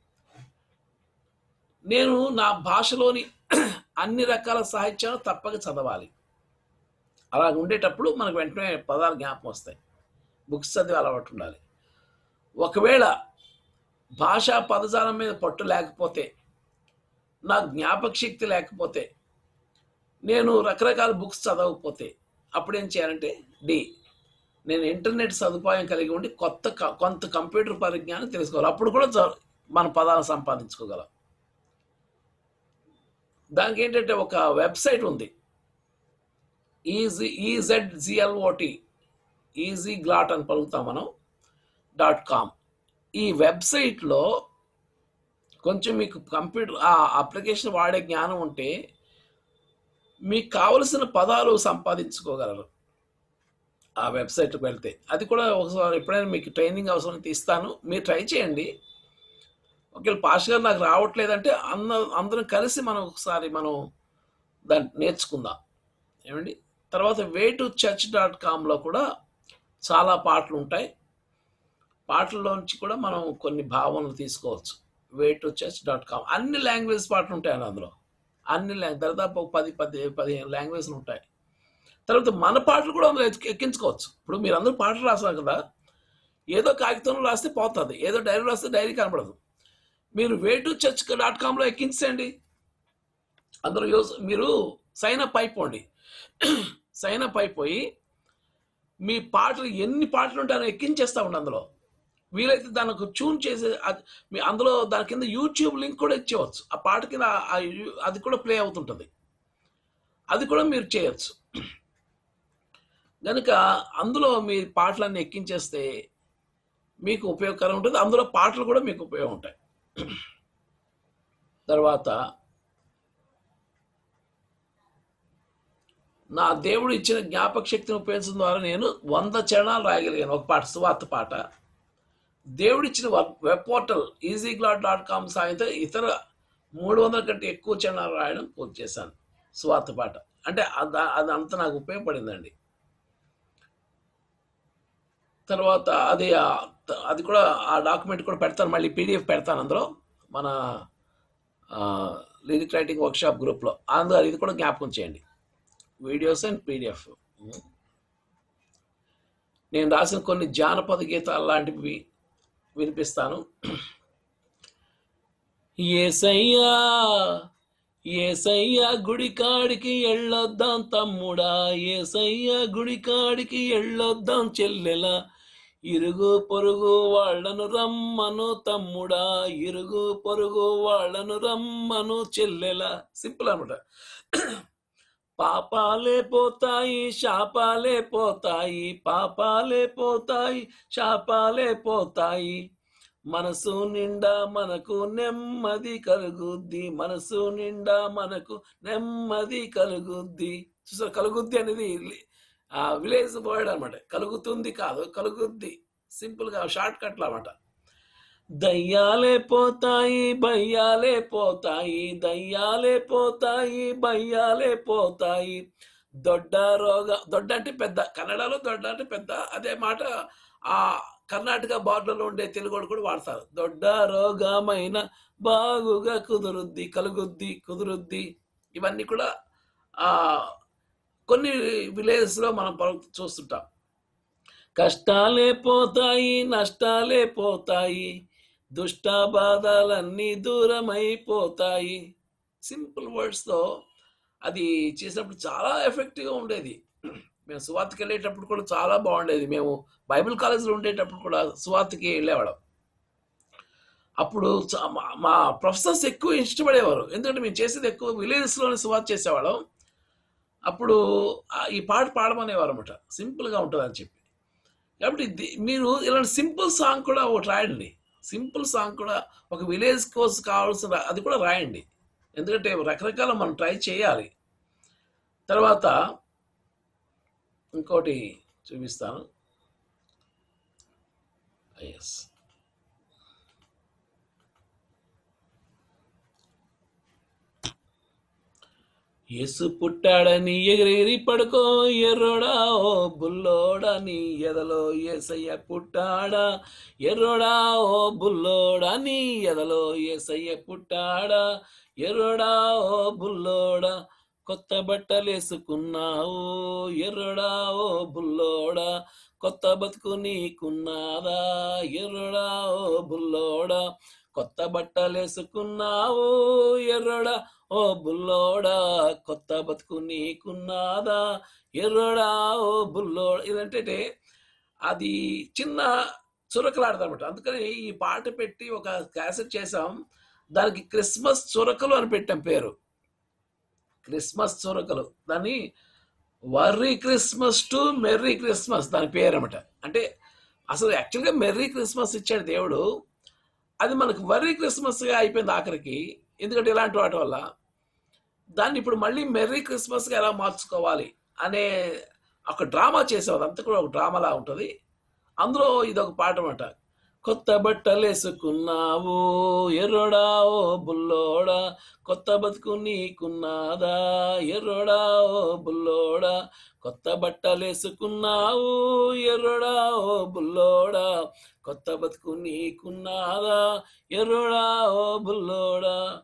నేను నా భాషలోని అన్ని రకాల సాహిత్యాలు తప్పక చదవాలి అలా ఉండేటప్పుడు మనకు వెంటనే పదాలు జ్ఞాపకం వస్తాయి బుక్స్ చదివి అలవాటు ఉండాలి ఒకవేళ భాషా పదజాలం మీద పట్టు లేకపోతే నా జ్ఞాపక శక్తి లేకపోతే నేను రకరకాల బుక్స్ చదవకపోతే అప్పుడు ఏం చేయాలంటే డి నేను ఇంటర్నెట్ సదుపాయం కలిగి ఉండి కొత్త కొంత కంప్యూటర్ పరిజ్ఞానం తెలుసుకోవాలి అప్పుడు కూడా మన పదాలు సంపాదించుకోగలం దానికి ఏంటంటే ఒక వెబ్సైట్ ఉంది easy E Z G L O T easy glot అని పలుకుతాం మనం డాట్ కామ్ ఈ వెబ్సైట్లో కొంచెం మీకు కంప్యూటర్ ఆ అప్లికేషన్ వాడే జ్ఞానం ఉంటే మీకు కావలసిన పదాలు సంపాదించుకోగలరు ఆ వెబ్సైట్కి వెళ్తే అది కూడా ఒకసారి ఎప్పుడైనా మీకు ట్రైనింగ్ అవసరం ఇస్తాను మీరు ట్రై చేయండి ఒకవేళ పాస్ గారు నాకు రావట్లేదంటే అన్న అందరం కలిసి మనం ఒకసారి మనం దాన్ని నేర్చుకుందాం ఏమండి తర్వాత వే టు చర్చ్ డాట్ కామ్లో కూడా చాలా పాటలు ఉంటాయి పాటల్లోంచి కూడా మనం కొన్ని భావనలు తీసుకోవచ్చు way to church dot com అన్ని లాంగ్వేజ్ పాటలు ఉంటాయి అందులో అన్ని లాంగ్వేజ్ దాదాపు ఒక పది పది పదిహేను లాంగ్వేజ్లు ఉంటాయి తర్వాత మన పాటలు కూడా అందులో ఎక్కి- ఎక్కించుకోవచ్చు ఇప్పుడు మీరు అందరూ పాటలు రాస్తారు కదా ఏదో కాగితంలో రాస్తే పోతుంది ఏదో డైరీ రాస్తే డైరీ కనపడదు మీరు వే టు చర్చ్ డాట్ కామ్లో ఎక్కించండి అందులో యూస్ మీరు సైన్ అప్ అయిపోండి సైన్ అప్ అయిపోయి మీ పాటలు ఎన్ని పాటలు ఉంటాయో ఎక్కించేస్తా ఉండి అందులో వీలైతే దానికి ట్యూన్ చేసి అది- మీ అందులో దాని కింద యూట్యూబ్ లింక్ కూడా ఇచ్చేవచ్చు ఆ పాట కింద ఆ- ఆ యు- అది కూడా ప్లే అవుతుంటుంది అది కూడా మీరు చేయొచ్చు కనుక అందులో మీ పాటలన్నీ ఎక్కించేస్తే మీకు ఉపయోగకరం ఉంటుంది అందులో పాటలు కూడా మీకు ఉపయోగం ఉంటాయి తర్వాత నా దేవుడు ఇచ్చిన జ్ఞాపక శక్తిని ఉపయోగించడం ద్వారా నేను వంద చరణాలు రాయగలిగాను ఒక పాట సువార్త పాట దేవుడు ఇచ్చిన web portal easy glot dot com సాయంతో ఇతర మూడు వందల కంటే ఎక్కువ చరణాలు రాయడం పూర్తి చేశాను సువార్త పాట అంటే అద- అది అంత నాకు ఉపయోగపడిందండి తర్వాత అది ఆ- అది కూడా ఆ డాక్యుమెంట్ కూడా పెడతాను మళ్ళీ పీడిఎఫ్ పెడతాను అందులో మన లిరిక్ రైటింగ్ వర్క్షాప్ గ్రూప్లో అందులో ఇది కూడా జ్ఞాపకం చేయండి వీడియోస్ అండ్ పీడిఎఫ్ నేను రాసిన కొన్ని జానపద గీతాలు లాంటివి వినిపిస్తాను ఏసయ్యా ఏసయ్యా గుడి కాడికి ఎళ్ళొద్దాం తమ్ముడా ఏసయ్యా గుడి కాడికి ఎళ్ళొద్దాం చెల్లెలా ఇరుగు పొరుగు వాళ్ళను రమ్మను తమ్ముడా ఇరుగు పొరుగు వాళ్ళను రమ్మను చెల్లెలా సింపుల్ అనమాట పాపాలే పోతాయి శాపాలే పోతాయి పాపాలే పోతాయి శాపాలే పోతాయి మనసు నిండా మనకు నెమ్మది కలుగుద్ది మనసు నిండా మనకు నెమ్మది కలుగుద్ది చూసారు కలుగుద్ది అనేది ఆ విలేజ్ వర్డ్ అనమాట కలుగుతుంది కాదు కలుగుద్ది సింపుల్ గా షార్ట్ కట్ అనమాట దయ్యాలే పోతాయి బయ్యాలే పోతాయి దయ్యాలే పోతాయి బయ్యాలే పోతాయి దొడ్డ రోగ దొడ్డ అంటే పెద్ద కన్నడలో దొడ్డ అంటే పెద్ద అదే మాట ఆ కర్ణాటక బార్డర్లో ఉండే తెలుగు కూడా వాడతారు దొడ్డ రోగమైన బాగుగా కుదురుద్ది కలుగుద్ది కుదురుద్ది ఇవన్నీ కూడా ఆ కొన్ని విలేజెస్ లో మనం పలు- చూస్తుంటాం కష్టాలే పోతాయి నష్టాలే పోతాయి దుష్ట బాధలన్నీ దూరమైపోతాయి సింపుల్ వర్డ్స్తో అది చేసినప్పుడు చాలా ఎఫెక్టివ్గా ఉండేది మేము సువార్తకి వెళ్ళేటప్పుడు కూడా చాలా బాగుండేది మేము బైబిల్ కాలేజీలో ఉండేటప్పుడు కూడా సువార్తకి వెళ్ళేవాళ్ళం అప్పుడు చా- మా- మా ప్రొఫెసర్స్ ఎక్కువ ఇష్టపడేవారు ఎందుకంటే మేము చేసేది ఎక్కువ విలేజెస్లోనే సువార్త చేసేవాళ్ళం అప్పుడు ఆ ఈ పాట పాడమనేవారు అనమాట సింపుల్గా ఉంటుంది అని చెప్పి కాబట్టి ఇది- మీరు ఇలాంటి సింపుల్ సాంగ్ కూడా ఒకటి రాయండి సింపుల్ సాంగ్ కూడా ఒక విలేజ్ కోర్స్ కావాల్సిన అది కూడా రాయండి ఎందుకంటే రకరకాల మనం ట్రై చేయాలి తర్వాత ఇంకోటి చూపిస్తాను ఎస్ యేసు పుట్టాడని ఎగిరెగిరి పడుకో ఎర్రోడా ఓ బుల్లోడా నీ ఎదలో ఏసయ్య పుట్టాడా ఎర్రోడా ఓ బుల్లోడా నీ ఎదలో ఏసయ్య పుట్టాడా ఎర్రోడా ఓ బుల్లోడా కొత్త బట్టలేసుకున్నావు ఎర్రోడా ఓ బుల్లోడా కొత్త బతుకు నీకున్నాదా ఎర్రోడా ఓ బుల్లోడా కొత్త బట్టలేసుకున్నావు ఎర్రోడా ఓ బుల్లోడా కొత్త బతుకు నీకున్నాదా ఎర్రోడా ఓ బుల్లోడా ఇదంటే అది చిన్న చురకలాడదన్నమాట అందుకని ఈ పాట పెట్టి ఒక క్యాసెట్ చేసాం దానికి క్రిస్మస్ చురకలు అని పెట్టాం పేరు క్రిస్మస్ చురకలు దాన్ని worry Christmas to merry Christmas దాని పేరు అనమాట అంటే అసలు యాక్చువల్గా మెర్రీ క్రిస్మస్ ఇచ్చాడు దేవుడు అది మనకు వర్రీ క్రిస్మస్గా అయిపోయింది ఆఖరికి ఎందుకంటే ఇలాంటి వాటి వల్ల దాన్ని ఇప్పుడు మళ్ళీ మెర్రీ క్రిస్మస్గా ఎలా మార్చుకోవాలి అనే ఒక డ్రామా చేసేవారు అంతా కూడా ఒక డ్రామాలా ఉంటుంది అందులో ఇది ఒక పాట అనమాట కొత్త బట్టలు వేసుకున్నావు ఎర్రోడా ఓ బుల్లోడా కొత్త బతుకు నీకున్నాదా ఎర్రోడా ఓ బుల్లోడా కొత్త బట్టలు వేసుకున్నావు ఎర్రోడా ఓ బుల్లోడా కొత్త బతుకు నీకున్నాదా ఎర్రోడా ఓ బుల్లోడా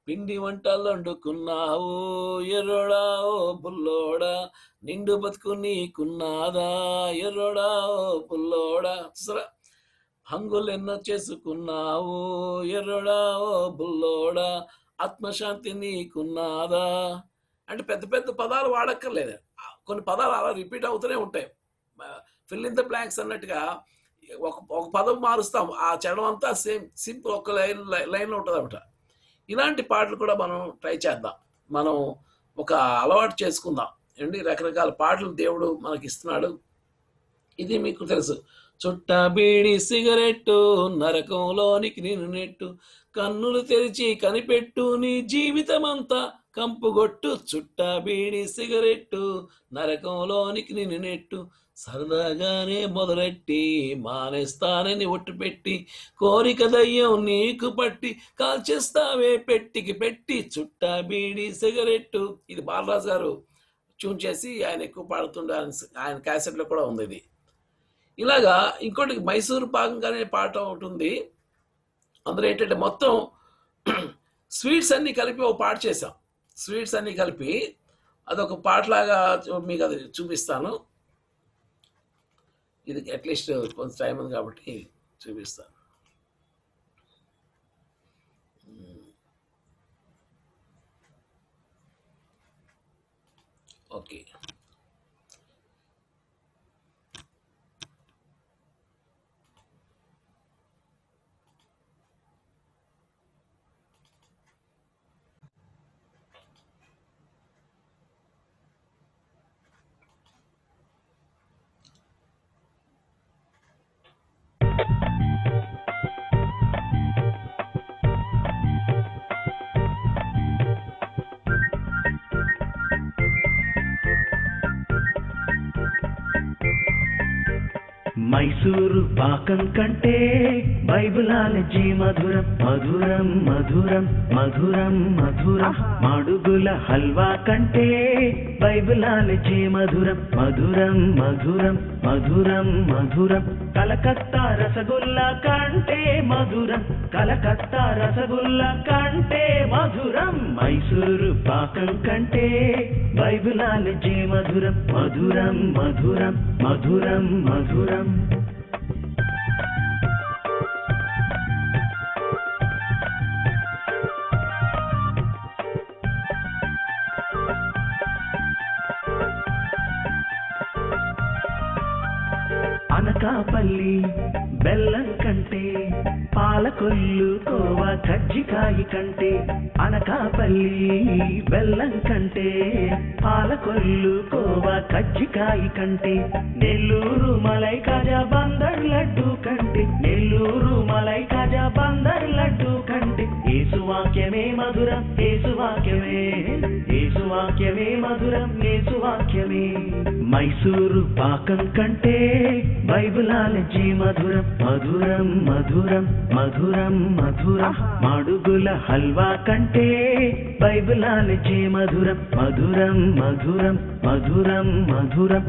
పిండి వంటలు వండుకున్నావు ఎర్రోడా ఓ బుల్లోడా నిండు బతుకు నీకున్నాదా ఎర్రోడా ఓ బుల్లోడా చూసారా హంగులు ఎన్నో చేసుకున్నావు ఎర్రోడా ఓ బుల్లోడా ఆత్మశాంతి నీకున్నాదా అంటే పెద్ద పెద్ద పదాలు వాడక్కర్లేదు కొన్ని పదాలు అలా రిపీట్ అవుతూనే ఉంటాయి ఫిల్ ఇన్ ద బ్లాంక్స్ అన్నట్టుగా ఒక ఒక పదం మారుస్తాం ఆ చడం అంతా సేమ్ సింపుల్ ఒక లైన్ లైన్లో ఉంటుంది అనమాట ఇలాంటి పాటలు కూడా మనం ట్రై చేద్దాం మనం ఒక అలవాటు చేసుకుందాం ఏంటి రకరకాల పాటలు దేవుడు మనకి ఇస్తున్నాడు ఇది మీకు తెలుసు చుట్ట బీడి సిగరెట్టు నరకంలోనికి నేను నెట్టు కన్నులు తెరిచి కనిపెట్టు నీ జీవితం అంతా కంపుగొట్టు చుట్ట బీడి సిగరెట్టు నరకంలోనికి నిన్ను నెట్టు సరదాగానే మొదలెట్టి మానేస్తానని ఒట్టు పెట్టి కోరిక దయ్యం నీకు పట్టి కాల్చేస్తావే పెట్టికి పెట్టి చుట్ట బీడి సిగరెట్టు ఇది బాలరాజు గారు ట్యూన్ చేసి ఆయన ఎక్కువ పాడుతుండే ఆయన ఆయన క్యాసెట్లో కూడా ఉంది ఇది ఇలాగా ఇంకోటి మైసూరు పాకంగా అనే పాట ఒకటి ఉంది అందులో ఏంటంటే మొత్తం స్వీట్స్ అన్ని కలిపి ఒక పాట చేసాం స్వీట్స్ అన్ని కలిపి అదొక పాటలాగా మీకు అది చూపిస్తాను ఇది అట్లీస్ట్ కొంచెం టైం ఉంది కాబట్టి చూపిస్తాను ఓకే మైసూరు పాకం కంటే బైబిలాలజీ మధురం మధురం మధురం మధురం మధురం మాడుగుల హల్వా కంటే బైబిలాలజీ మధురం మధురం మధురం మధురం మధురం కలకత్తా రసగుల్లా కంటే మధురం కలకత్తా రసగుల్లా కంటే మధురం మైసూరు పాకం కంటే బైబిలాలజీ మధురం మధురం మధురం మధురం మధురం అనకాపల్లి బెల్లం కంటే పాలకొల్లు కోవా కజ్జికాయ కంటే అనకాపల్లి బెల్లం కంటే పాలకొల్లు కోవా కజ్జికాయ కంటే నెల్లూరు మలై కాజా బందర్ లడ్డు కంటే నెల్లూరు మలై కాజా బందర్ లడ్డు కంటే ఏసువాక్యమే మధురం ఏసువాక్యమే ఏసువాక్యమే మధురం ఏసువాక్యమే మైసూరు పాకం కంటే బైబిలాలజీ మధురం మధురం మధురం మధురం మధురం మాడుగుల హల్వా కంటే బైబిలాలజీ మధురం మధురం మధురం మధురం మధురం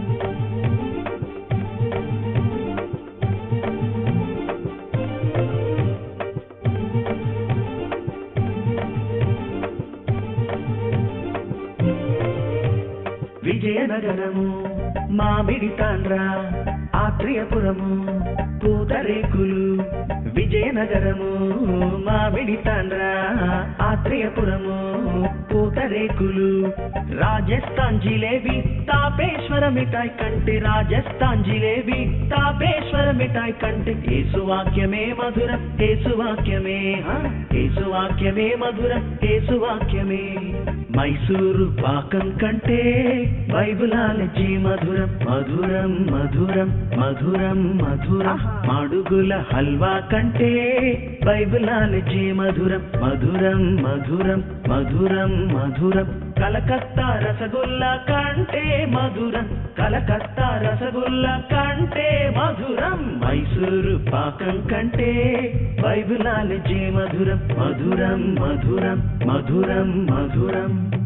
విజయనగరము మామిడి తాండ్ర ఆత్రేయపురము పూతరేకులు విజయనగరము మామిడి తాండ్ర ఆత్రేయపురము పూతరేకులు రాజస్థాన్ జిలేబీ తాపేశ్వర మిఠాయి కంటే రాజస్థాన్ జిలేబీ తాపేశ్వర మిఠాయి కంటే ఏసువాక్యమే మధురం ఏసువాక్యమే హ, ఏసువాక్యమే మధురం ఏసువాక్యమే మైసూరు పాకం కంటే బైబిలాలజీ మధురం మధురం మధురం మధురం మధురం మాడుగుల హల్వా కంటే బైబిలాలజీ మధురం మధురం మధురం మధురం మధురం కలకత్తా రసగుల్లా కంటే మధురం కలకత్తా రసగుల్లా కంటే మధురం మైసూరు పాకం కంటే బైబిలాలజీ మధురం మధురం మధురం మధురం మధురం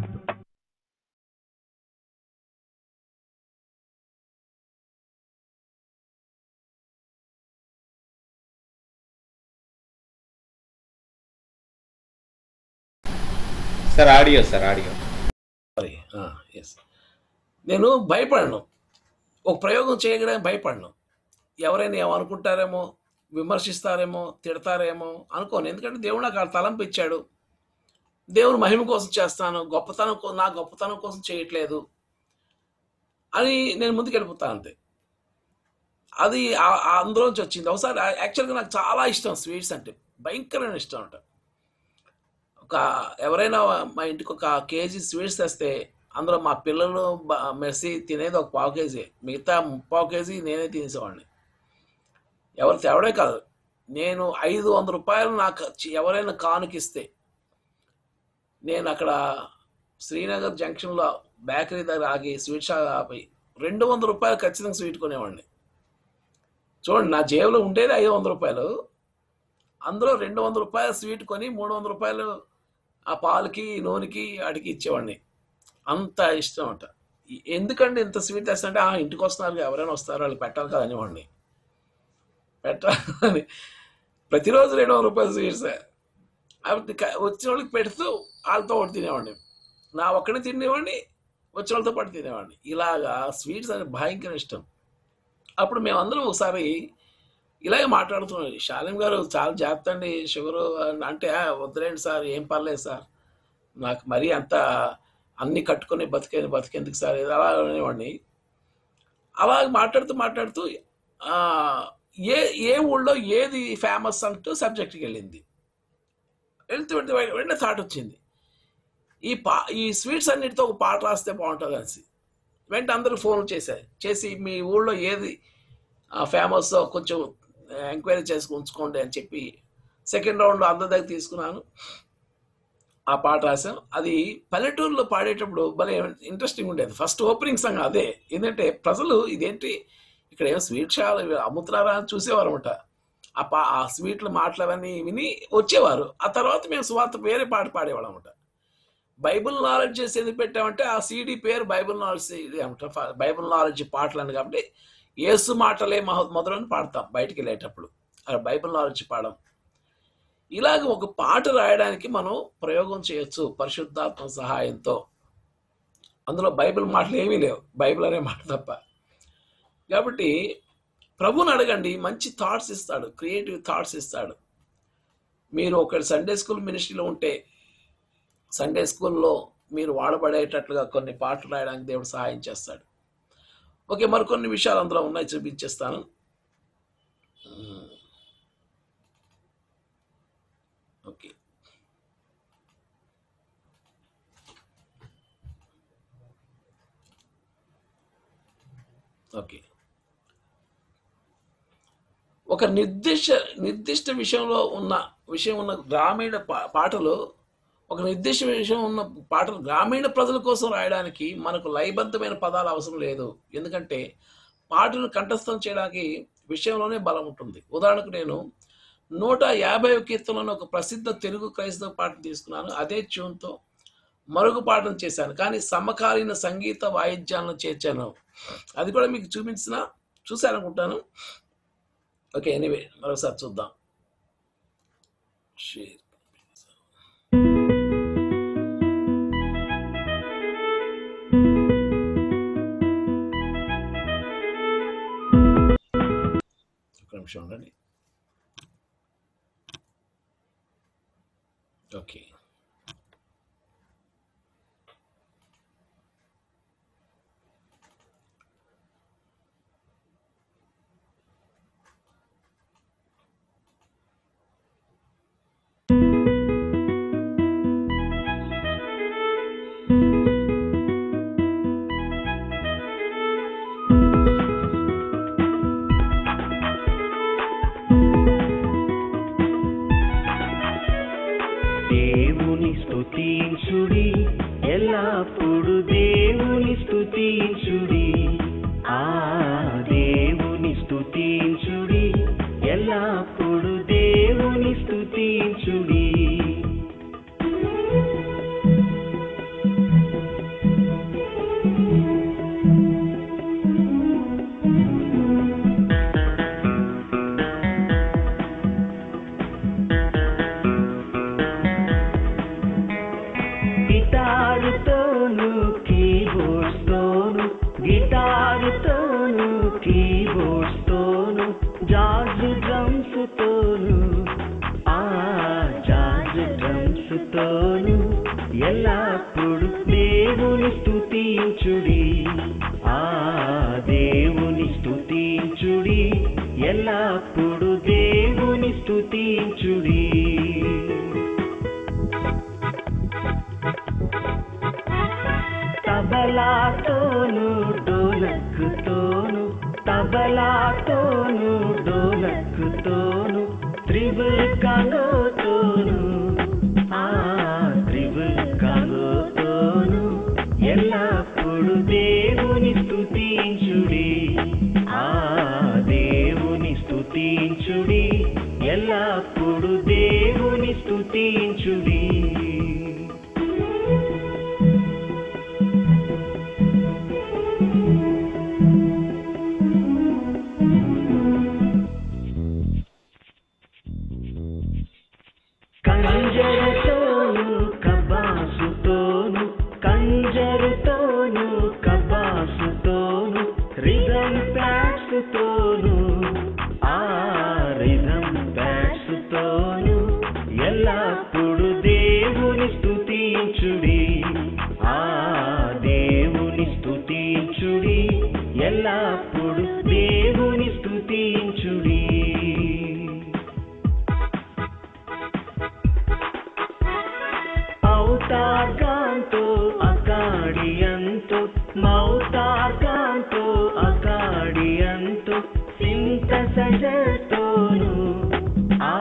sir audio sir audio sorry yes నేను భయపడను ఒక ప్రయోగం చేయడానికి భయపడను ఎవరైనా ఏమనుకుంటారేమో విమర్శిస్తారేమో తిడతారేమో అనుకోను ఎందుకంటే దేవుడు నాకు ఆ తలంపు ఇచ్చాడు దేవుని మహిమ కోసం చేస్తాను గొప్పతనం కో- నా గొప్పతనం కోసం చేయట్లేదు అని నేను ముందుకు వెళ్ళిపోతాను అంతే అది ఆ- ఆ అందులోంచి వచ్చింది ఒకసారి యాక్చువల్గా నాకు చాలా ఇష్టం స్వీట్స్ అంటే భయంకరమైన ఇష్టం అంట ఒక ఎవరైనా మా ఇంటికి ఒక కేజీ స్వీట్స్ తెస్తే అందులో మా పిల్లలు బ- మెస్సి తినేది ఒక పావు కేజీ మిగతా ముప్పావు కేజీ నేనే తినేసేవాడిని ఎవరు తేవడే కాదు నేను ఐదు వంద రూపాయలు నాకు చి- ఎవరైనా కానుకిస్తే నేను అక్కడ శ్రీనగర్ జంక్షన్లో బేకరీ దగ్గర ఆగి స్వీట్ షాప్ ఆపి రెండు వందల రూపాయలు ఖచ్చితంగా స్వీట్ కొనేవాడిని చూడండి నా జేబులో ఉండేది ఐదు వందల రూపాయలు అందులో రెండు వందల రూపాయలు స్వీట్ కొని మూడు వందల రూపాయలు ఆ పాలకి నూనెకి అడిగి ఇచ్చేవాడిని అంత ఇష్టం అంట ఎందుకంటే ఇంత స్వీట్ తెస్తుంటే ఆ ఇంటికి వస్తున్నారు ఎవరైనా వస్తారు వాళ్ళు పెట్టాలి కదా అనేవాడిని పెట్టాలని ప్రతిరోజు రెండు వందల రూపాయలు స్వీట్స్ అవి క- వచ్చిన వాళ్ళకి పెడుతూ వాళ్ళతో ఒకటి తినేవాడిని నా ఒక్కడే తినేవాడిని వచ్చిన వాళ్ళతో పాటు తినేవాడిని ఇలాగా స్వీట్స్ అనేది భయంకర ఇష్టం అప్పుడు మేమందరం ఒకసారి ఇలాగే మాట్లాడుతున్నాం శాలిం గారు చాలా జాగ్రత్త అండి షుగర్ అంటే "ఆ, వద్దులేండి సార్ ఏం పర్లేదు సార్ నాకు మరీ అంత అన్ని కట్టుకొని బతికే బతికేందుకు సార్ ఇది అలా అనేవాడిని అలా మాట్లాడుతూ మాట్లాడుతూ ఆ, ఏ ఏ ఊళ్ళో ఏది ఫేమస్ అంటూ సబ్జెక్ట్కి వెళ్ళింది వెళ్తూ వెళ్తూ వెంటనే థాట్ వచ్చింది ఈ పా ఈ స్వీట్స్ అన్నిటితో ఒక పాట రాస్తే బాగుంటుంది అనేసి వెంటనే అందరూ ఫోన్ చేశారు చేసి మీ ఊళ్ళో ఏది ఫేమస్ కొంచెం ఎంక్వైరీ చేసి ఉంచుకోండి అని చెప్పి సెకండ్ రౌండ్లో అందరి దగ్గర తీసుకున్నాను ఆ పాట రాశాం అది పల్లెటూరులో పాడేటప్పుడు భలే ఇంట్రెస్టింగ్ ఉండేది ఫస్ట్ ఓపెనింగ్ సాంగ్ అదే ఏంటంటే ప్రజలు ఇదేంటి ఇక్కడ ఏం స్వీట్ షాప్ అమ్ముతున్నారా అని చూసేవారు అనమాట ఆ పా ఆ స్వీట్ల మాటలు అవన్నీ విని వచ్చేవారు ఆ తర్వాత మేము సువార్త వేరే పాట పాడేవాళ్ళం అనమాట బైబిల్ నాలెడ్జ్ చేసి ఎందుకు పెట్టామంటే ఆ సీడీ పేరు బైబిల్ నాలెడ్జ్ CD అనమాట ఫ- బైబిల్ నాలెడ్జ్ పాటలు అని కాబట్టి యేసు మాటలే మహ మొదలని పాడతాం బయటికి వెళ్ళేటప్పుడు అది బైబిల్ నాలెడ్జ్ పాడడం ఇలాగ ఒక పాట రాయడానికి మనం ప్రయోగం చేయొచ్చు పరిశుద్ధాత్మ సహాయంతో అందులో బైబిల్ మాటలు ఏమీ లేవు బైబిల్ అనే మాట తప్ప కాబట్టి ప్రభుని అడగండి మంచి థాట్స్ ఇస్తాడు క్రియేటివ్ థాట్స్ ఇస్తాడు మీరు ఒక సండే స్కూల్ మినిస్ట్రీలో ఉంటే సండే స్కూల్లో మీరు వాడబడేటట్లుగా కొన్ని పాటలు రాయడానికి దేవుడు సహాయం చేస్తాడు ఓకే మరికొన్ని విషయాలు అందులో ఉన్నాయి చూపించేస్తాను ఉమ్. ఓకే ఓకే ఒక నిర్దిష్ట నిర్దిష్ట విషయంలో ఉన్న విషయం ఉన్న గ్రామీణ పా- పాటలు ఒక నిర్దిష్ట విషయం ఉన్న పాటలు గ్రామీణ ప్రజల కోసం రాయడానికి మనకు లయబద్ధమైన పదాలు అవసరం లేదు ఎందుకంటే పాటను కంఠస్థం చేయడానికి విషయంలోనే బలం ఉంటుంది ఉదాహరణకు నేను నూట యాభై కీర్తనలో ఒక ప్రసిద్ధ తెలుగు క్రైస్తవ పాటను తీసుకున్నాను అదే ట్యూన్తో మరొక పాటను చేశాను కానీ సమకాలీన సంగీత వాయిద్యాలను చేర్చాను అది కూడా మీకు చూపించిన చూశారనుకుంటాను ఓకే ఎనీవే మరొకసారి చూద్దాం షేర్ ఒక నిమిషం ఉండండి ఓకే దేవ గిటారుతోను కీబోర్డ్స్ తోను జాజ్ డ్రమ్స్ తోను ఆ జాజ్ డ్రమ్స్ తోను ఎల్లప్పుడు దేవుని స్తుతించుడి ఆ దేవుని స్తుతించుడి ఎల్లప్పుడు దేవుని స్తుతించుడి తబలాతోను డోలక్కుతోను తబలాతోను డోలక్కుతోను త్రిబుల్ కాగోతోను ఆ త్రిబుల్ కాగోతోను ఎల్లప్పుడు దేవుని స్తుతించుడి ఆ దేవుని స్తుతించుడి ఎల్లప్పుడు దేవుని స్తుతించుడి కంజరతోను కబాసుతోను కంజరతోను కబాసుతోను రిధం ప్యాట్స్ తోను ఆ రిధం ప్యాట్స్ తోను ఎల్లప్పుడు దేవుని స్తుతించుడి ఆ దేవుని స్తుతించుడి ఎల్లప్పుడు దేవుని స్తుతించుడి ఔతార్గాంతో అకాడియంతో మౌతార్గాంతో అకాడియంతో సింతసజతోను ఆ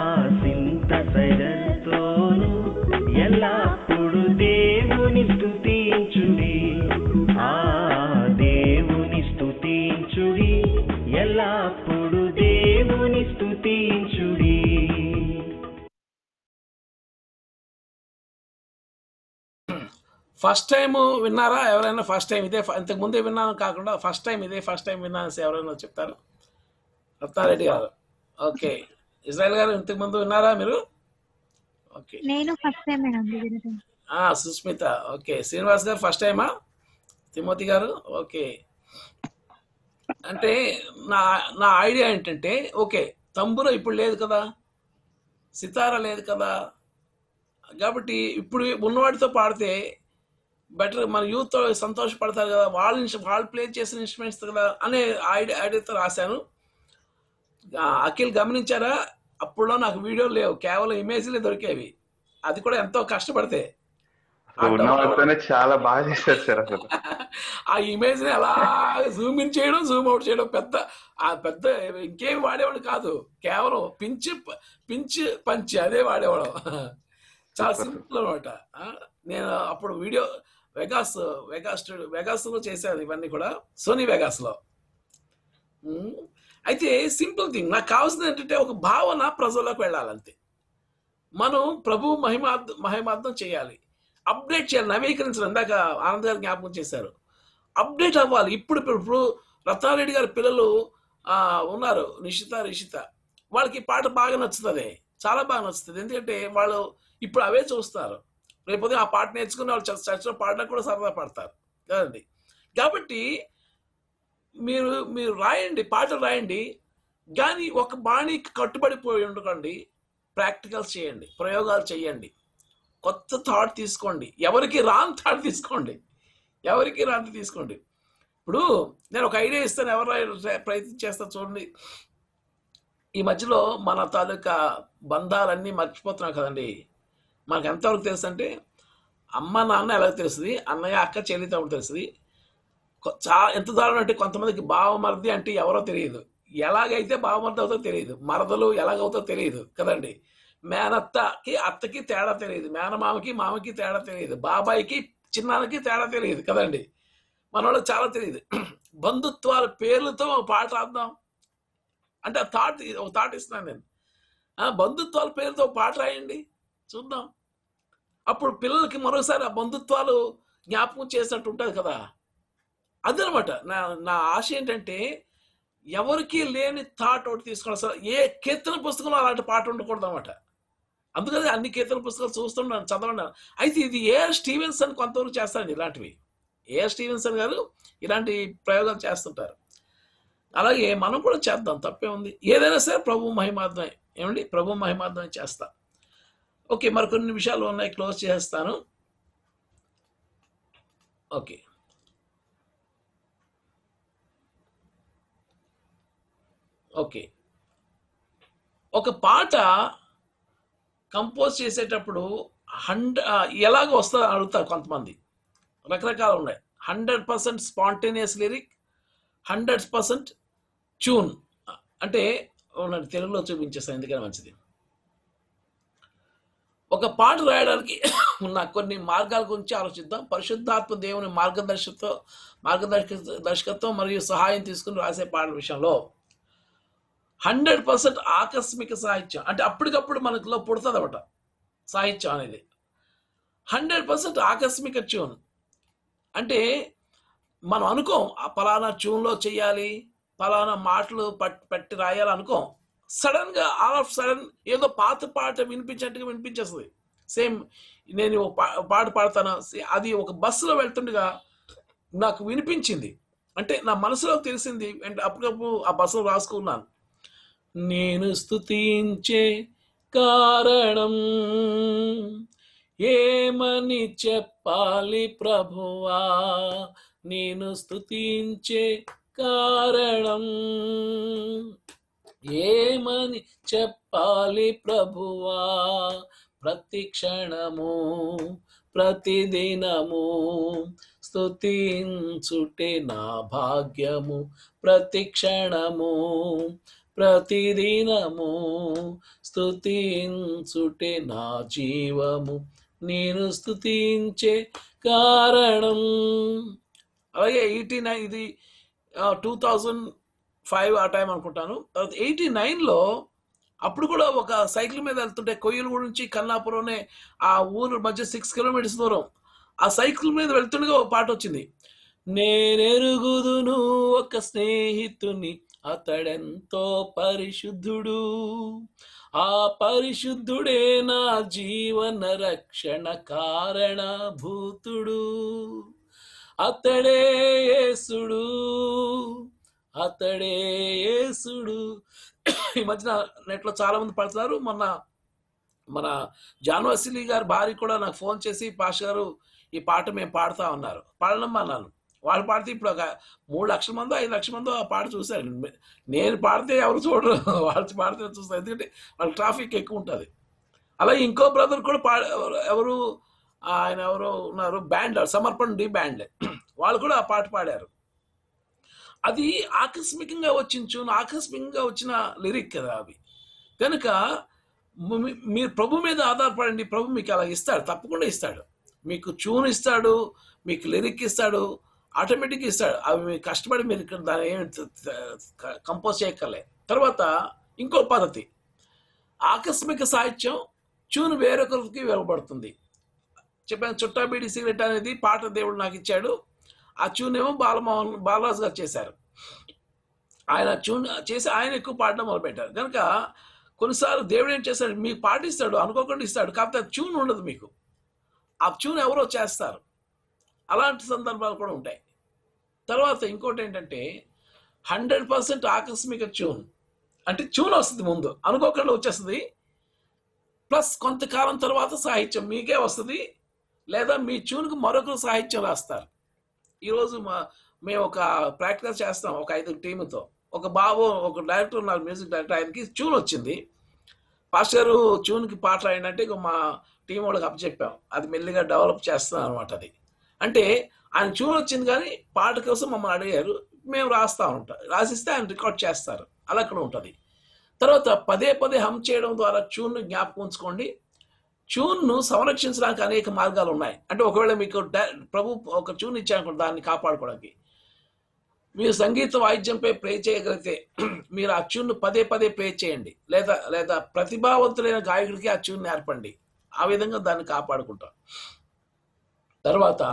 సింతసజతోను ఎల్లప్పుడు దేవుని స్తుతించుడి ఆ దేవుని స్తుతించుడి ఎల్లప్పుడు దేవుని స్తుతించుడి ఫస్ట్ టైం విన్నారా ఎవరైనా ఫస్ట్ టైం ఇదే ఫ- ఇంతకు ముందే విన్నాను కాకుండా ఫస్ట్ టైం ఇదే ఫస్ట్ టైం విన్నాను ఎవరైనా చెప్తారు రత్నారెడ్డి గారు ఓకే ఇజ్రాయల్ గారు ఇంతకు ముందు విన్నారా మీరు ఓకే నేను ఫస్ట్ టైం అండి వినడం ఆ, సుస్మిత ఓకే శ్రీనివాస్ గారు ఫస్ట్ టైమా తిమోతి గారు ఓకే అంటే నా నా ఐడియా ఏంటంటే ఓకే తంబుర ఇప్పుడు లేదు కదా సితార లేదు కదా కాబట్టి ఇప్పుడు ఉన్నవాడితో పాడితే బెటర్ మన యూత్ సంతోషపడతారు కదా వాళ్ళ ఇన్స్- వాళ్ళు ప్లే చేసిన ఇన్స్ట్రుమెంట్స్ కదా అనే ఐడియా ఐడియాతో రాశాను ఆ, అఖిల్ గమనించారా అప్పుడులో నాకు వీడియోలు లేవు కేవలం ఇమేజ్లే దొరికేవి అది కూడా ఎంతో కష్టపడితే ఆ ఉన్న డౌన్లోడ్ వాళ్ళతోనే చాలా బాగా చేశారు సార్ అసలు ఆ ఇమేజ్ ని అలా జూమ్ ఇన్ చేయడం జూమ్ అవుట్ చేయడం పెద్ద ఆ పెద్ద ఇంకేం వాడేవాడు కాదు కేవలం పించ్ పించ్ పంచ్ అదే వాడేవాడు చాలా సింపుల్ అనమాట నేను అప్పుడు వీడియో వెగాస్ వెగాస్ వెగాస్ లో చేశాను ఇవన్నీ కూడా సోనీ వెగాస్ లో ఉమ్, అయితే సింపుల్ థింగ్ నాకు కావాల్సింది ఏంటంటే ఒక భావన ప్రజల్లోకి వెళ్ళాలంతే మనం ప్రభు మహిమార్థం మహిమార్థం చేయాలి అప్డేట్ చేయాలి నవీకరించడం ఇందాక ఆనంద్ గారు జ్ఞాపకం చేశారు అప్డేట్ అవ్వాలి ఇప్పుడు ఇప్పుడు రత్నారెడ్డి గారి పిల్లలు ఆ, ఉన్నారు నిషిత రిషిత వాళ్ళకి ఈ పాట బాగా నచ్చుతుంది చాలా బాగా నచ్చుతుంది ఎందుకంటే వాళ్ళు ఇప్పుడు అవే చూస్తారు రేపు ఉదయం ఆ పాట నేర్చుకుని వాళ్ళు చర్చ- చర్చలో పాడడానికి కూడా సరదా పడతారు కదండి కాబట్టి మీరు మీరు రాయండి పాటలు రాయండి కానీ ఒక బాణీకి కట్టుబడిపోయి ఉండకండి ప్రాక్టికల్స్ చేయండి ప్రయోగాలు చేయండి కొత్త థాట్ తీసుకోండి ఎవరికి రాంగ్ థాట్ తీసుకోండి ఎవరికి రాంగ్ తీసుకోండి ఇప్పుడు నేను ఒక ఐడియా ఇస్తాను ఎవరు ప్రయత్నం చేస్తారు చూడండి ఈ మధ్యలో మన తాలూకా బంధాలన్నీ మర్చిపోతున్నాం కదండి మనకు ఎంతవరకు తెలుసు అంటే అమ్మ నాన్న ఎలా తెలుస్తుంది అన్నయ్య అక్క చెల్లి తమ్ముడు తెలుస్తుంది కొ- చాలా ఎంత దారుణం అంటే కొంతమందికి బావమరిది అంటే ఎవరో తెలియదు ఎలాగైతే బావమరిది అవుతో తెలియదు మరదలు ఎలాగవుతో తెలియదు కదండి మేనత్తకి అత్తకి తేడా తెలియదు మేనమామకి మామకి తేడా తెలియదు బాబాయికి చిన్నాన్నకి తేడా తెలియదు కదండి మన వాళ్ళకి చాలా తెలియదు బంధుత్వాల పేర్లతో ఒక పాట రాద్దాం అంటే ఆ థాట్ ఒక థాట్ ఇస్తున్నాను నేను ఆ, బంధుత్వాల పేరుతో ఒక పాట రాయండి చూద్దాం అప్పుడు పిల్లలకి మరోసారి ఆ బంధుత్వాలు జ్ఞాపకం చేసినట్టు ఉంటుంది కదా అదనమాట నా నా ఆశ ఏంటంటే ఎవరికి లేని థాట్ ఒకటి తీసుకోవాలి అసలు ఏ కీర్తన పుస్తకంలో అలాంటి పాట ఉండకూడదు అనమాట అందుకని అన్ని కీర్తన పుస్తకాలు చూస్తున్నాను చదవన్నాను అయితే ఇది ఏ స్టీవెన్స్ అని కొంతవరకు చేస్తాను ఇలాంటివి ఏఆర్ స్టీవెన్సన్ గారు ఇలాంటి ప్రయోగాలు చేస్తుంటారు అలాగే మనం కూడా చేద్దాం తప్పే ఉంది ఏదైనా సరే ప్రభు మహిమార్థమే ఏమండి ప్రభు మహిమార్థమే చేస్తా ఓకే మరి కొన్ని నిమిషాలు ఉన్నాయి క్లోజ్ చేస్తాను ఓకే ఓకే ఒక పాట కంపోజ్ చేసేటప్పుడు హండ్రెడ్ ఎలాగ వస్తుందో అడుగుతారు కొంతమంది రకరకాలు ఉన్నాయి hundred percent spontaneous lyric hundred percent tune అంటే అవునండి తెలుగులో చూపించేస్తాను ఎందుకని మంచిది ఒక పాట రాయడానికి ఉన్న కొన్ని మార్గాల గురించి ఆలోచిద్దాం పరిశుద్ధాత్మ దేవుని మార్గదర్శకత్వం మార్గదర్శక దర్శకత్వం మరియు సహాయం తీసుకుని రాసే పాటల విషయంలో హండ్రెడ్ పర్సెంట్ ఆకస్మిక సాహిత్యం అంటే అప్పటికప్పుడు మనకులో పుడుతుంది అనమాట సాహిత్యం అనేది హండ్రెడ్ పర్సెంట్ ఆకస్మిక ట్యూన్ అంటే మనం అనుకోం ఆ పలానా ట్యూన్లో చేయాలి పలానా మాటలు పట్ పెట్టి రాయాలి అనుకోం సడన్ గా ఆల్ ఆఫ్ సడన్ ఏదో పాత పాట వినిపించినట్టుగా వినిపించేస్తుంది సేమ్ నేను ఒక పా- పాట పాడతాను అది ఒక బస్సులో వెళ్తుండగా నాకు వినిపించింది అంటే నా మనసులో తెలిసింది అంటే అప్పటికప్పుడు ఆ బస్సులో రాసుకున్నాను నేను స్తుతించే కారణం ఏమని చెప్పాలి ప్రభువా నేను స్తుతించే కారణం ఏమని చెప్పాలి ప్రభువా ప్రతి క్షణము ప్రతిదినము స్తుతించుటే నా భాగ్యము ప్రతి క్షణము ప్రతిదినము స్తుతించుటే నా జీవము నేను స్తుతించే కారణం అలాగే ఎయిటీ నైన్ ఇది టూ థౌజండ్ ఫైవ్ ఆ టైం అనుకుంటాను తర్వాత ఎయిటీ నైన్లో అప్పుడు కూడా ఒక సైకిల్ మీద వెళ్తుంటే కొయ్యలగూడ నుంచి కన్నాపురంనే ఆ ఊరు మధ్య సిక్స్ కిలోమీటర్స్ దూరం ఆ సైకిల్ మీద వెళ్తుండగా ఒక పాట వచ్చింది నేనెరుగుదును ఒక స్నేహితుని అతడెంతో పరిశుద్ధుడు ఆ పరిశుద్ధుడే నా జీవన రక్షణ కారణభూతుడు అతడే యేసుడు అతడే యేసుడు ఈ మధ్యన నెట్లో చాలా మంది పడుతున్నారు మొన్న మన జాన్వసిలి గారి భార్య కూడా నాకు ఫోన్ చేసి పాష గారు ఈ పాట మేము పాడుతా ఉన్నారు పాడడం అన్నాను వాళ్ళు పాడితే ఇప్పుడు ఒక మూడు లక్షల మందో ఐదు లక్షల మందో ఆ పాట చూశారు నేను పాడితే ఎవరు చూడరు వాళ్ళు పాడితే చూస్తారు ఎందుకంటే వాళ్ళకి ట్రాఫిక్ ఎక్కువ ఉంటుంది అలాగే ఇంకో బ్రదర్ కూడా పా ఎవరు ఆయన ఎవరు ఉన్నారు బ్యాండ్ సమర్పణ డి బ్యాండ్ వాళ్ళు కూడా ఆ పాట పాడారు అది ఆకస్మికంగా వచ్చిన చూన్ ఆకస్మికంగా వచ్చిన లిరిక్ కదా అవి కనుక మీ- మీరు ప్రభు మీద ఆధారపడండి ప్రభు మీకు అలా ఇస్తాడు తప్పకుండా ఇస్తాడు మీకు చూన్ ఇస్తాడు మీకు లిరిక్ ఇస్తాడు ఆటోమేటిక్గా ఇస్తాడు అవి మీరు కష్టపడి మీరు ఇక్కడ దాన్ని ఏమి కంపోజ్ చేయక్కర్లే తర్వాత ఇంకో పద్ధతి ఆకస్మిక సాహిత్యం చూను వేరొకరికి ఇవ్వబడుతుంది చెప్పాను చుట్టా బీడి సిగరెట్ అనేది పాట దేవుడు నాకు ఇచ్చాడు ఆ ట్యూన్ ఏమో బాలమోహన్ బాలరాజు గారు చేశారు ఆయన ట్యూన్ చేసి ఆయన ఎక్కువ పాడడం మొదలుపెట్టారు కనుక కొన్నిసార్లు దేవుడు ఏం చేస్తాడు మీకు పాటిస్తాడు అనుకోకుండా ఇస్తాడు కాకపోతే ఆ ట్యూన్ ఉండదు మీకు ఆ ట్యూన్ ఎవరో చేస్తారు అలాంటి సందర్భాలు కూడా ఉంటాయి తర్వాత ఇంకోటి ఏంటంటే హండ్రెడ్ పర్సెంట్ ఆకస్మిక ట్యూన్ అంటే ట్యూన్ వస్తుంది ముందు అనుకోకుండా వచ్చేస్తుంది ప్లస్ కొంతకాలం తర్వాత సాహిత్యం మీకే వస్తుంది లేదా మీ ట్యూన్కి మరొకరు సాహిత్యం రాస్తారు ఈరోజు మా మేము ఒక ప్రాక్టికల్ చేస్తాం ఒక ఐదు టీముతో ఒక బాబు ఒక డైరెక్టర్ ఉన్నారు మ్యూజిక్ డైరెక్టర్ ఆయనకి ట్యూన్ వచ్చింది పాస్టర్ గారు ట్యూన్కి పాట రాయండి ఇక మా టీం వాళ్ళకి అప్పచెప్పాం అది మెల్లిగా డెవలప్ చేస్తున్నాం అనమాట అది అంటే ఆయన ట్యూన్ వచ్చింది కానీ పాట కోసం మమ్మల్ని అడిగారు మేము రాస్తా ఉంటాం రాసిస్తే ఆయన రికార్డ్ చేస్తారు అలా కూడా ఉంటుంది తర్వాత పదే పదే హమ్ చేయడం ద్వారా ట్యూన్ను జ్ఞాపకం ఉంచుకోండి ట్యూన్ను సంరక్షించడానికి అనేక మార్గాలు ఉన్నాయి అంటే ఒకవేళ మీకు డా- ప్రభు ఒక ట్యూన్ ఇచ్చారనుకోండి దాన్ని కాపాడుకోవడానికి మీరు సంగీత వాయిద్యంపై ప్లే చేయగలిగితే మీరు ఆ ట్యూన్ను పదే పదే ప్లే చేయండి లేదా లేదా ప్రతిభావంతులైన గాయకుడికి ఆ ట్యూన్ నేర్పండి ఆ విధంగా దాన్ని కాపాడుకుంటాం తర్వాత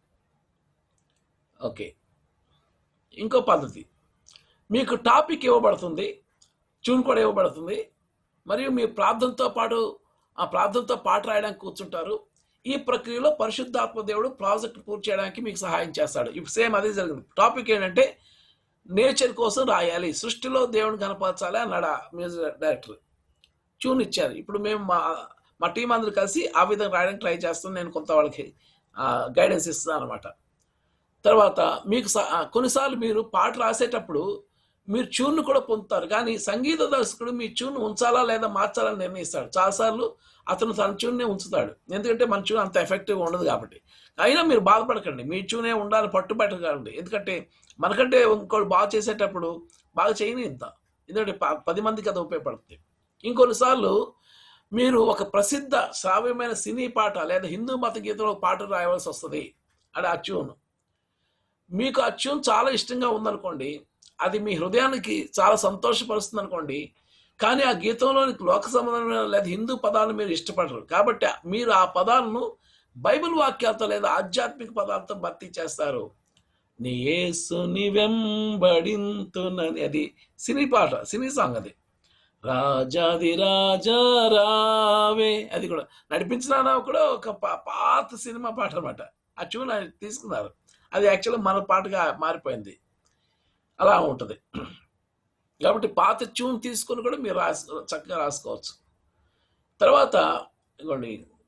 ఓకే ఇంకో పద్ధతి మీకు టాపిక్ ఇవ్వబడుతుంది ట్యూన్ కూడా ఇవ్వబడుతుంది మరియు మీ ప్రార్థనతో పాటు ఆ ప్రార్థనతో పాట రాయడానికి కూర్చుంటారు ఈ ప్రక్రియలో పరిశుద్ధాత్మ దేవుడు ప్రాజెక్ట్ పూర్తి చేయడానికి మీకు సహాయం చేస్తాడు ఇప్పుడు సేమ్ అదే జరిగింది టాపిక్ ఏంటంటే నేచర్ కోసం రాయాలి సృష్టిలో దేవుని కనపరచాలి అన్నాడు ఆ మ్యూజిక్ డైరెక్టర్ ట్యూన్ ఇచ్చారు ఇప్పుడు మేము మా మా టీం అందరూ కలిసి ఆ విధంగా రాయడానికి ట్రై చేస్తాం నేను కొంత వాళ్ళకి గైడెన్స్ ఇస్తున్నాను అనమాట తర్వాత మీకు స- ఆ, కొన్నిసార్లు మీరు పాట రాసేటప్పుడు మీరు ట్యూన్ కూడా పొందుతారు కానీ సంగీత దర్శకుడు మీ ట్యూన్ ఉంచాలా లేదా మార్చాలని నిర్ణయిస్తాడు చాలాసార్లు అతను తన ట్యూన్నే ఉంచుతాడు ఎందుకంటే మన ట్యూన్ అంత ఎఫెక్టివ్ ఉండదు కాబట్టి అయినా మీరు బాధపడకండి మీ ట్యూనే ఉండాలని పట్టుబట్టకండి ఎందుకంటే మనకంటే ఇంకోటి బాగా చేసేటప్పుడు బాగా చేయని ఇంత ఎందుకంటే ప- పది మందికి అది ఉపయోగపడుతుంది ఇంకొన్నిసార్లు మీరు ఒక ప్రసిద్ధ శ్రావ్యమైన సినీ పాట లేదా హిందూ మత గీతంలో ఒక పాట రాయవలసి వస్తుంది అది ఆ ట్యూన్ మీకు ఆ ట్యూన్ చాలా ఇష్టంగా ఉందనుకోండి అది మీ హృదయానికి చాలా సంతోషపరుస్తుంది అనుకోండి కానీ ఆ గీతంలోని లోక సంబంధమైన లేదా హిందూ పదాలను మీరు ఇష్టపడరు కాబట్టి మీరు ఆ పదాలను బైబిల్ వాక్యాలతో లేదా ఆధ్యాత్మిక పదాలతో భర్తీ చేస్తారు నీ యేసుని వెంబడింతునని అది సినీ పాట సినీ సాంగ్ అది రాజాది రాజా రావే అది కూడా నడిపించినా కూడా ఒక పా- పాత సినిమా పాట అనమాట ఆ ట్యూన్ ఆయన తీసుకున్నారు అది యాక్చువల్గా మన పాటగా మారిపోయింది అలా ఉంటుంది కాబట్టి పాత ట్యూన్ తీసుకొని కూడా మీరు రాసి చక్కగా రాసుకోవచ్చు తర్వాత ఇదిగోండి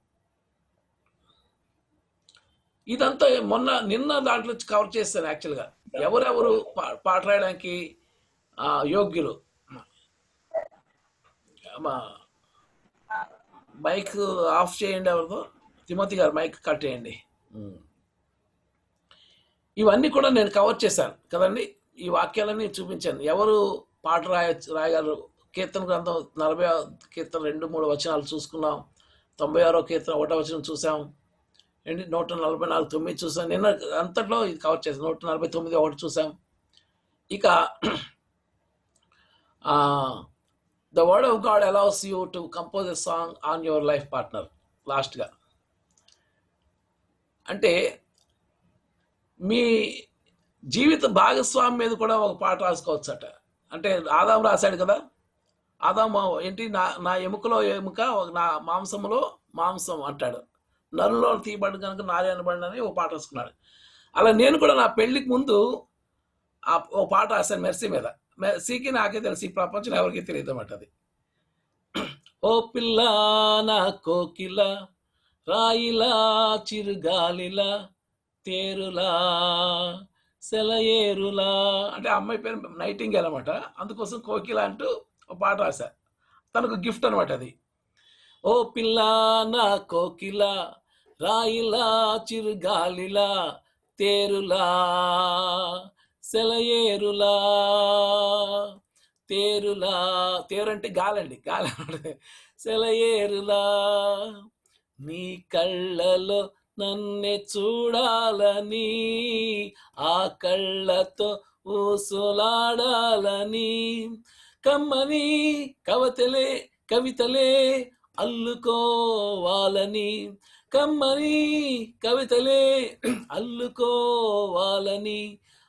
ఇదంతా మొన్న నిన్న దాంట్లో కవర్ చేస్తాను యాక్చువల్గా ఎవరెవరు పా- పాట రాయడానికి ఆ, యోగ్యులు మా మైక్ ఆఫ్ చేయండి ఎవరిదో తిమోతి గారు మైక్ కట్ చేయండి ఉమ్. ఇవన్నీ కూడా నేను కవర్ చేశాను కదండి ఈ వాక్యాలన్నీ చూపించాను ఎవరు పాట రాయ రాయగలరు కీర్తన గ్రంథం నలభై కీర్తన రెండు మూడు వచనాలు చూసుకున్నాం తొంభై ఆరో కీర్తన ఒకటో వచనం చూసాం ఏంటి నూట నలభై నాలుగు తొమ్మిది చూసాం నిన్న అంతట్లో ఇది కవర్ చేసాం నూట నలభై తొమ్మిది ఒకటి చూసాం ఇక the word of God allows you to compose a song on your life partner లాస్ట్గా అంటే మీ జీవిత భాగస్వామి మీద కూడా ఒక పాట రాసుకోవచ్చట అంటే ఆదాం రాశాడు కదా ఆదాం ఏంటి నా నా ఎముకలో ఎముక ఒక నా మాంసములో మాంసం అంటాడు నరులో తీయబడి కనుక నారి అనబడి అని ఒక పాట రాసుకున్నాడు అలా నేను కూడా నా పెళ్లికి ముందు ఆ ఓ పాట రాశాను మెర్సీ మీద మెర్సీకి నాకే తెలుసు ఈ ప్రపంచం ఎవరికి తెలియదు అన్నమాట అది ఓ పిల్ల నా కోకిల రాయిలా చిరుగాలిలా తేరులా సెలయేరులా అంటే ఆ అమ్మాయి పేరు నైటింగేల్ అనమాట అందుకోసం కోకిల అంటూ ఒక పాట రాశా తనకు గిఫ్ట్ అనమాట అది ఓ పిల్ల నా కోకిల రాయిలా చిరుగాలిలా తేరులా సెలయేరులా తేరులా తేరు అంటే గాలండి గాలి అన్నమాట. సెలయేరులా నీ కళ్ళలో నన్నే చూడాలని ఆ కళ్ళతో ఊసులాడాలని కమ్మని కవతలే కవితలే అల్లుకోవాలని కమ్మని కవితలే అల్లుకోవాలని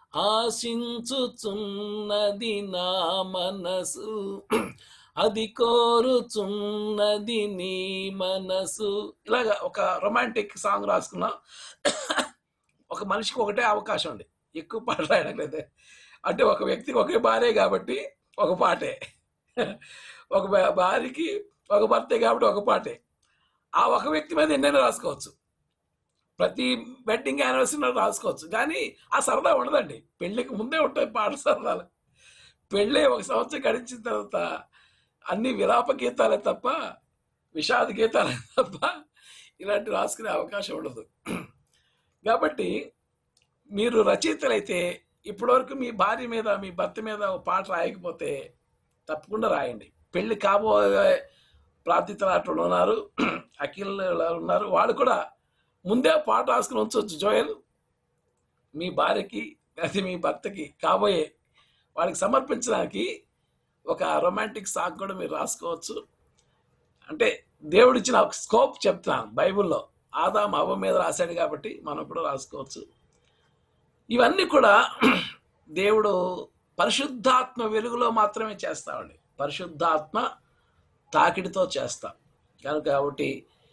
ఆశించుచున్నది నా మనసు అది కోరుచున్నది నీ మనసు ఇలాగా ఒక రొమాంటిక్ సాంగ్ రాసుకున్నా ఒక మనిషికి ఒకటే అవకాశం ఉంది ఎక్కువ పాట రాయడం లేదు అంటే ఒక వ్యక్తికి ఒకే భార్య కాబట్టి ఒక పాటే ఒక భా- భార్యకి ఒక భర్తే కాబట్టి ఒక పాటే ఆ ఒక వ్యక్తి మీద ఎన్నైనా రాసుకోవచ్చు ప్రతి వెడ్డింగ్ యానివర్సరీ రాసుకోవచ్చు కానీ ఆ సరదా ఉండదండి పెళ్ళికి ముందే ఉంటాయి పాట సరదాలు పెళ్ళి ఒక సంవత్సరం గడిచిన తర్వాత అన్ని విలాప గీతాలే తప్ప విషాద గీతాలే తప్ప ఇలాంటి రాసుకునే అవకాశం ఉండదు కాబట్టి మీరు రచయితలైతే ఇప్పటివరకు మీ భార్య మీద మీ భర్త మీద ఒక పాట రాయకపోతే తప్పకుండా రాయండి పెళ్లి కాబోయే ప్రార్థితలాటలు ఉన్నారు అఖిల్ ఉన్నారు వాళ్ళు కూడా ముందే పాట రాసుకుని ఉంచవచ్చు జోయల్ మీ భార్యకి అది మీ భర్తకి కాబోయే వాళ్ళకి సమర్పించడానికి ఒక రొమాంటిక్ సాంగ్ కూడా మీరు రాసుకోవచ్చు అంటే దేవుడు ఇచ్చిన ఒక స్కోప్ చెప్తున్నాను బైబిల్లో ఆదాం అవ్వ మీద రాశాడు కాబట్టి మనం కూడా రాసుకోవచ్చు ఇవన్నీ కూడా దేవుడు పరిశుద్ధాత్మ వెలుగులో మాత్రమే చేస్తామండి పరిశుద్ధాత్మ తాకిడితో చేస్తాం కనుక కాబట్టి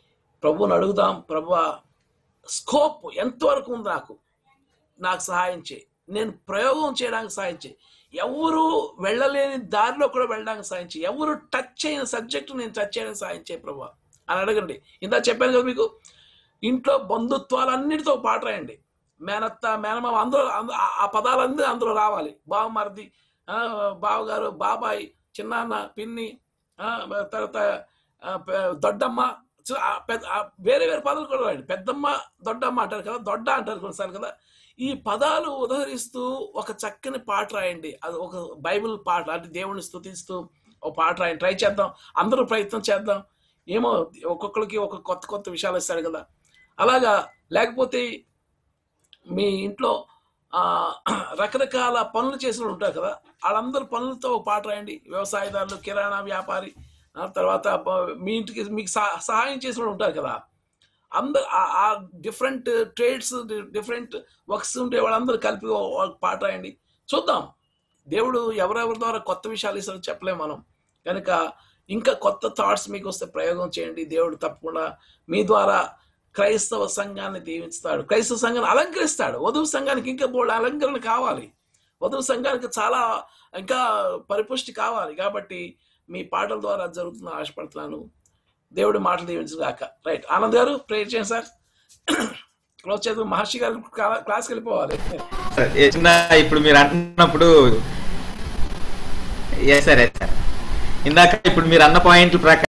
ప్రభువుని అడుగుదాం ప్రభు స్కోప్ ఎంతవరకు ఉంది నాకు నాకు సహాయం చేయి నేను ప్రయోగం చేయడానికి సహాయం చేయి ఎవరు వెళ్ళలేని దారిలో కూడా వెళ్ళడానికి సహాయం చేయి ఎవరు టచ్ చేయని సబ్జెక్ట్ నేను టచ్ చేయడానికి సహాయం చేయి ప్రభు అని అడగండి ఇందా చెప్పాను కదా మీకు ఇంట్లో బంధుత్వాలన్నిటితో పాట రాయండి మేనత్త మేనమామ అందరూ అంద- ఆ- ఆ పదాలన్నీ అందులో రావాలి బావమరిది ఆ, బావగారు బాబాయ్ చిన్నాన్న పిన్ని ఆ, తర్వాత ఆ, పె- దొడ్డమ్మ చు- ఆ, పెద్ద ఆ, వేరే వేరే పదాలు కూడా రాయండి పెద్దమ్మ దొడ్డమ్మ అంటారు కదా దొడ్డ అంటారు కొన్నిసార్లు కదా ఈ పదాలు ఉదహరిస్తూ ఒక చక్కని పాట రాయండి అది ఒక బైబిల్ పాట అంటే దేవుని స్తుతిస్తూ ఒక పాట రాయండి ట్రై చేద్దాం అందరూ ప్రయత్నం చేద్దాం ఏమో ఒక్కొక్కరికి ఒక కొత్త కొత్త విషయాలు ఇస్తాడు కదా అలాగా లేకపోతే మీ ఇంట్లో ఆ, రకరకాల పనులు చేసిన వాళ్ళు ఉంటారు కదా వాళ్ళందరూ పనులతో ఒక పాట రాయండి వ్యవసాయదారులు కిరాణా వ్యాపారి ఆ తర్వాత బ- మీ ఇంటికి మీకు సహా- సహాయం చేసిన వాళ్ళు ఉంటారు కదా అందరు ఆ డిఫరెంట్ ట్రేడ్స్ డిఫరెంట్ వర్క్స్ ఉంటే వాళ్ళందరూ కలిపి ఒక ఒక పాట రాయండి చూద్దాం దేవుడు ఎవరెవరి ద్వారా కొత్త విషయాలు ఇస్తారో చెప్పలేం మనం కనుక ఇంకా కొత్త థాట్స్ మీకు వస్తే ప్రయోగం చేయండి దేవుడు తప్పకుండా మీ ద్వారా క్రైస్తవ సంఘాన్ని దీవిస్తాడు క్రైస్తవ సంఘాన్ని అలంకరిస్తాడు వధువు సంఘానికి ఇంకా బోల్డ్ అలంకరణ కావాలి వధువు సంఘానికి చాలా ఇంకా పరిపుష్టి కావాలి కాబట్టి మీ పాటల ద్వారా జరుగుతున్న ఆశపడుతున్నాను దేవుడి మాటలు దీవించగాక రైట్ ఆనంద్ గారు ప్రేయర్ చేయండి సార్ క్లోజ్ చేద్దాం మహర్షి గారు క్లా- క్లాస్కి వెళ్ళిపోవాలి ఏ చిన్న ఇప్పుడు మీరు అంటున్నప్పుడు ఏ సరే సార్ ఇందాక ఇప్పుడు మీరు అన్న పాయింట్ల ప్రకారం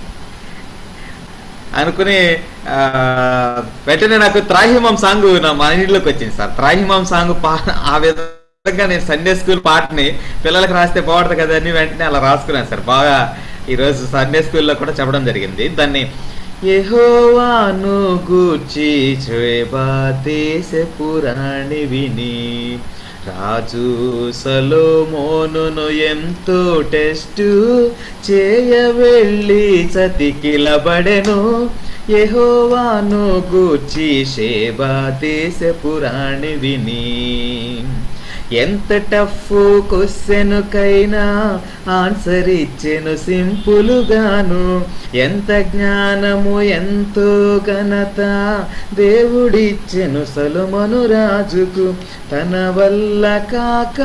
అనుకుని ఆ, వెంటనే నాకు త్రాహిమం సాంగ్ నా మైండ్లోకి వచ్చింది సార్ త్రాహిమం సాంగ్ పా ఆ విధంగా నేను సండే స్కూల్ పాటని పిల్లలకు రాస్తే బాగుంటుంది కదా అని వెంటనే అలా రాసుకున్నాను సార్ బాగా ఈరోజు సండే స్కూల్లో కూడా చెప్పడం జరిగింది దాన్ని యెహోవాను గూర్చి దేశ పురాణి విని రాజు సలోమోనును ఎంతో టెస్టు చేయ వెళ్ళి చతికిలబడెను యెహోవాను గూర్చి షేబా దేశ పురాణి విని ఎంత టఫ్ క్వశ్చన్కైనా ఆన్సర్ ఇచ్చెను సింపుల్గాను ఎంత జ్ఞానము ఎంతో ఘనత దేవుడిచ్చెను సలుమను రాజుకు తన వల్ల కాక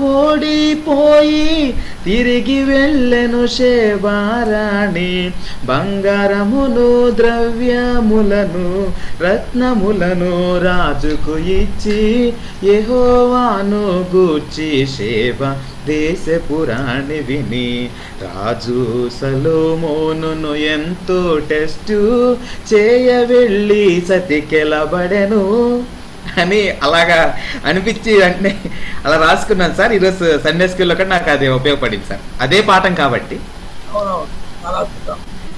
ఓడిపోయి తిరిగి వెళ్ళెను శేవారాణి బంగారమును ద్రవ్యములను రత్నములను రాజుకు ఇచ్చి యెహోవాను గూర్చి సేవ దేశ పురాణి విని రాజు సలోమోనును ఎంతో టెస్టు చేయ వెళ్ళి సతికెలబడెను అని అలాగా అనిపించి వెంటనే అలా రాసుకున్నాను సార్ ఈరోజు సండే స్కూల్లో కూడా నాకు అది ఉపయోగపడింది సార్ అదే పాఠం కాబట్టి అవునవును చాలా అద్భుతం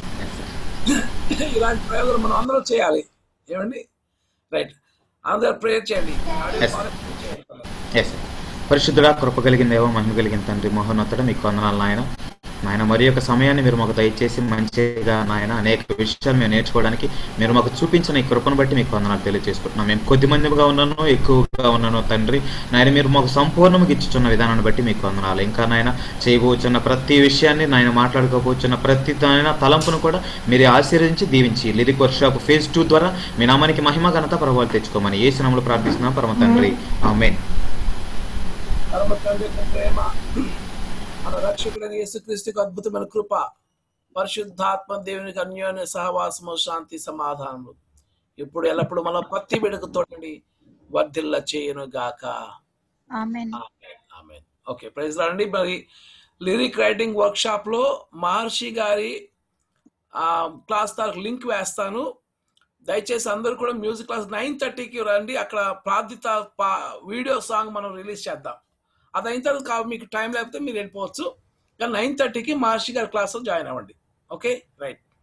ఇలాంటి ప్రయోగాలు మనం అందరం చేయాలి ఏమండి రైట్ అందరూ ప్రేయర్ చేయండి Yes. ఎస్ పరిశుద్ధుడా కృప కలిగిన దేవ మహిమ కలిగిన తండ్రి మహోన్నతుడ మీకు వందనాలు నాయన నాయన మరి యొక్క సమయాన్ని మీరు మాకు దయచేసి మంచిగా నాయన అనేక విషయాలు మేము నేర్చుకోవడానికి మీరు మాకు చూపించిన ఈ కృపను బట్టి మీకు వందనాలు తెలియజేసుకుంటున్నాం మేము కొద్ది మందిగా ఉన్నాను ఎక్కువగా ఉన్నాను తండ్రి నాయన మీరు మాకు సంపూర్ణంగా ఇచ్చుచున్న విధానాన్ని బట్టి మీకు వందనాలు ఇంకా నాయన చేయబోచున్న ప్రతి విషయాన్ని నాయన మాట్లాడుకోబోచున్న ప్రతి నాయన తలంపును కూడా మీరు ఆశీర్వదించి దీవించి లిరిక్ వర్క్షాప్ ఫేజ్ టూ ద్వారా మీ నామానికి మహిమ ఘనత ప్రభావాలు తెచ్చుకోమని ఏ సినిమాలు ప్రార్థిస్తున్నాం పరమ తండ్రి ఆమెన్ పరమ తండ్రి యొక్క ప్రేమ మన రక్షకుడైన యేసుక్రీస్తుకు అద్భుతమైన కృప పరిశుద్ధాత్మ దేవునికి అన్యోన్య సహవాసము శాంతి సమాధానము ఇప్పుడు ఎల్లప్పుడు మన పత్తి బిడకు తోటండి వర్ధిల్ల చేయను గాక ఆమెన్ ఆమెన్ ఓకే ప్రైజ్ రండి మరి లిరిక్ రైటింగ్ వర్క్ షాప్ లో మహర్షి గారి ఆ, క్లాస్ తాలకు లింక్ వేస్తాను దయచేసి అందరూ కూడా మ్యూజిక్ క్లాస్ నైన్ థర్టీకి రండి అక్కడ ప్రార్థిత పా- వీడియో సాంగ్ మనం రిలీజ్ చేద్దాం అది అయిన తర్వాత కా- మీకు టైం లేకపోతే మీరు వెళ్ళిపోవచ్చు కానీ నైన్ థర్టీకి మహర్షి గారి క్లాస్లో జాయిన్ అవ్వండి ఓకే రైట్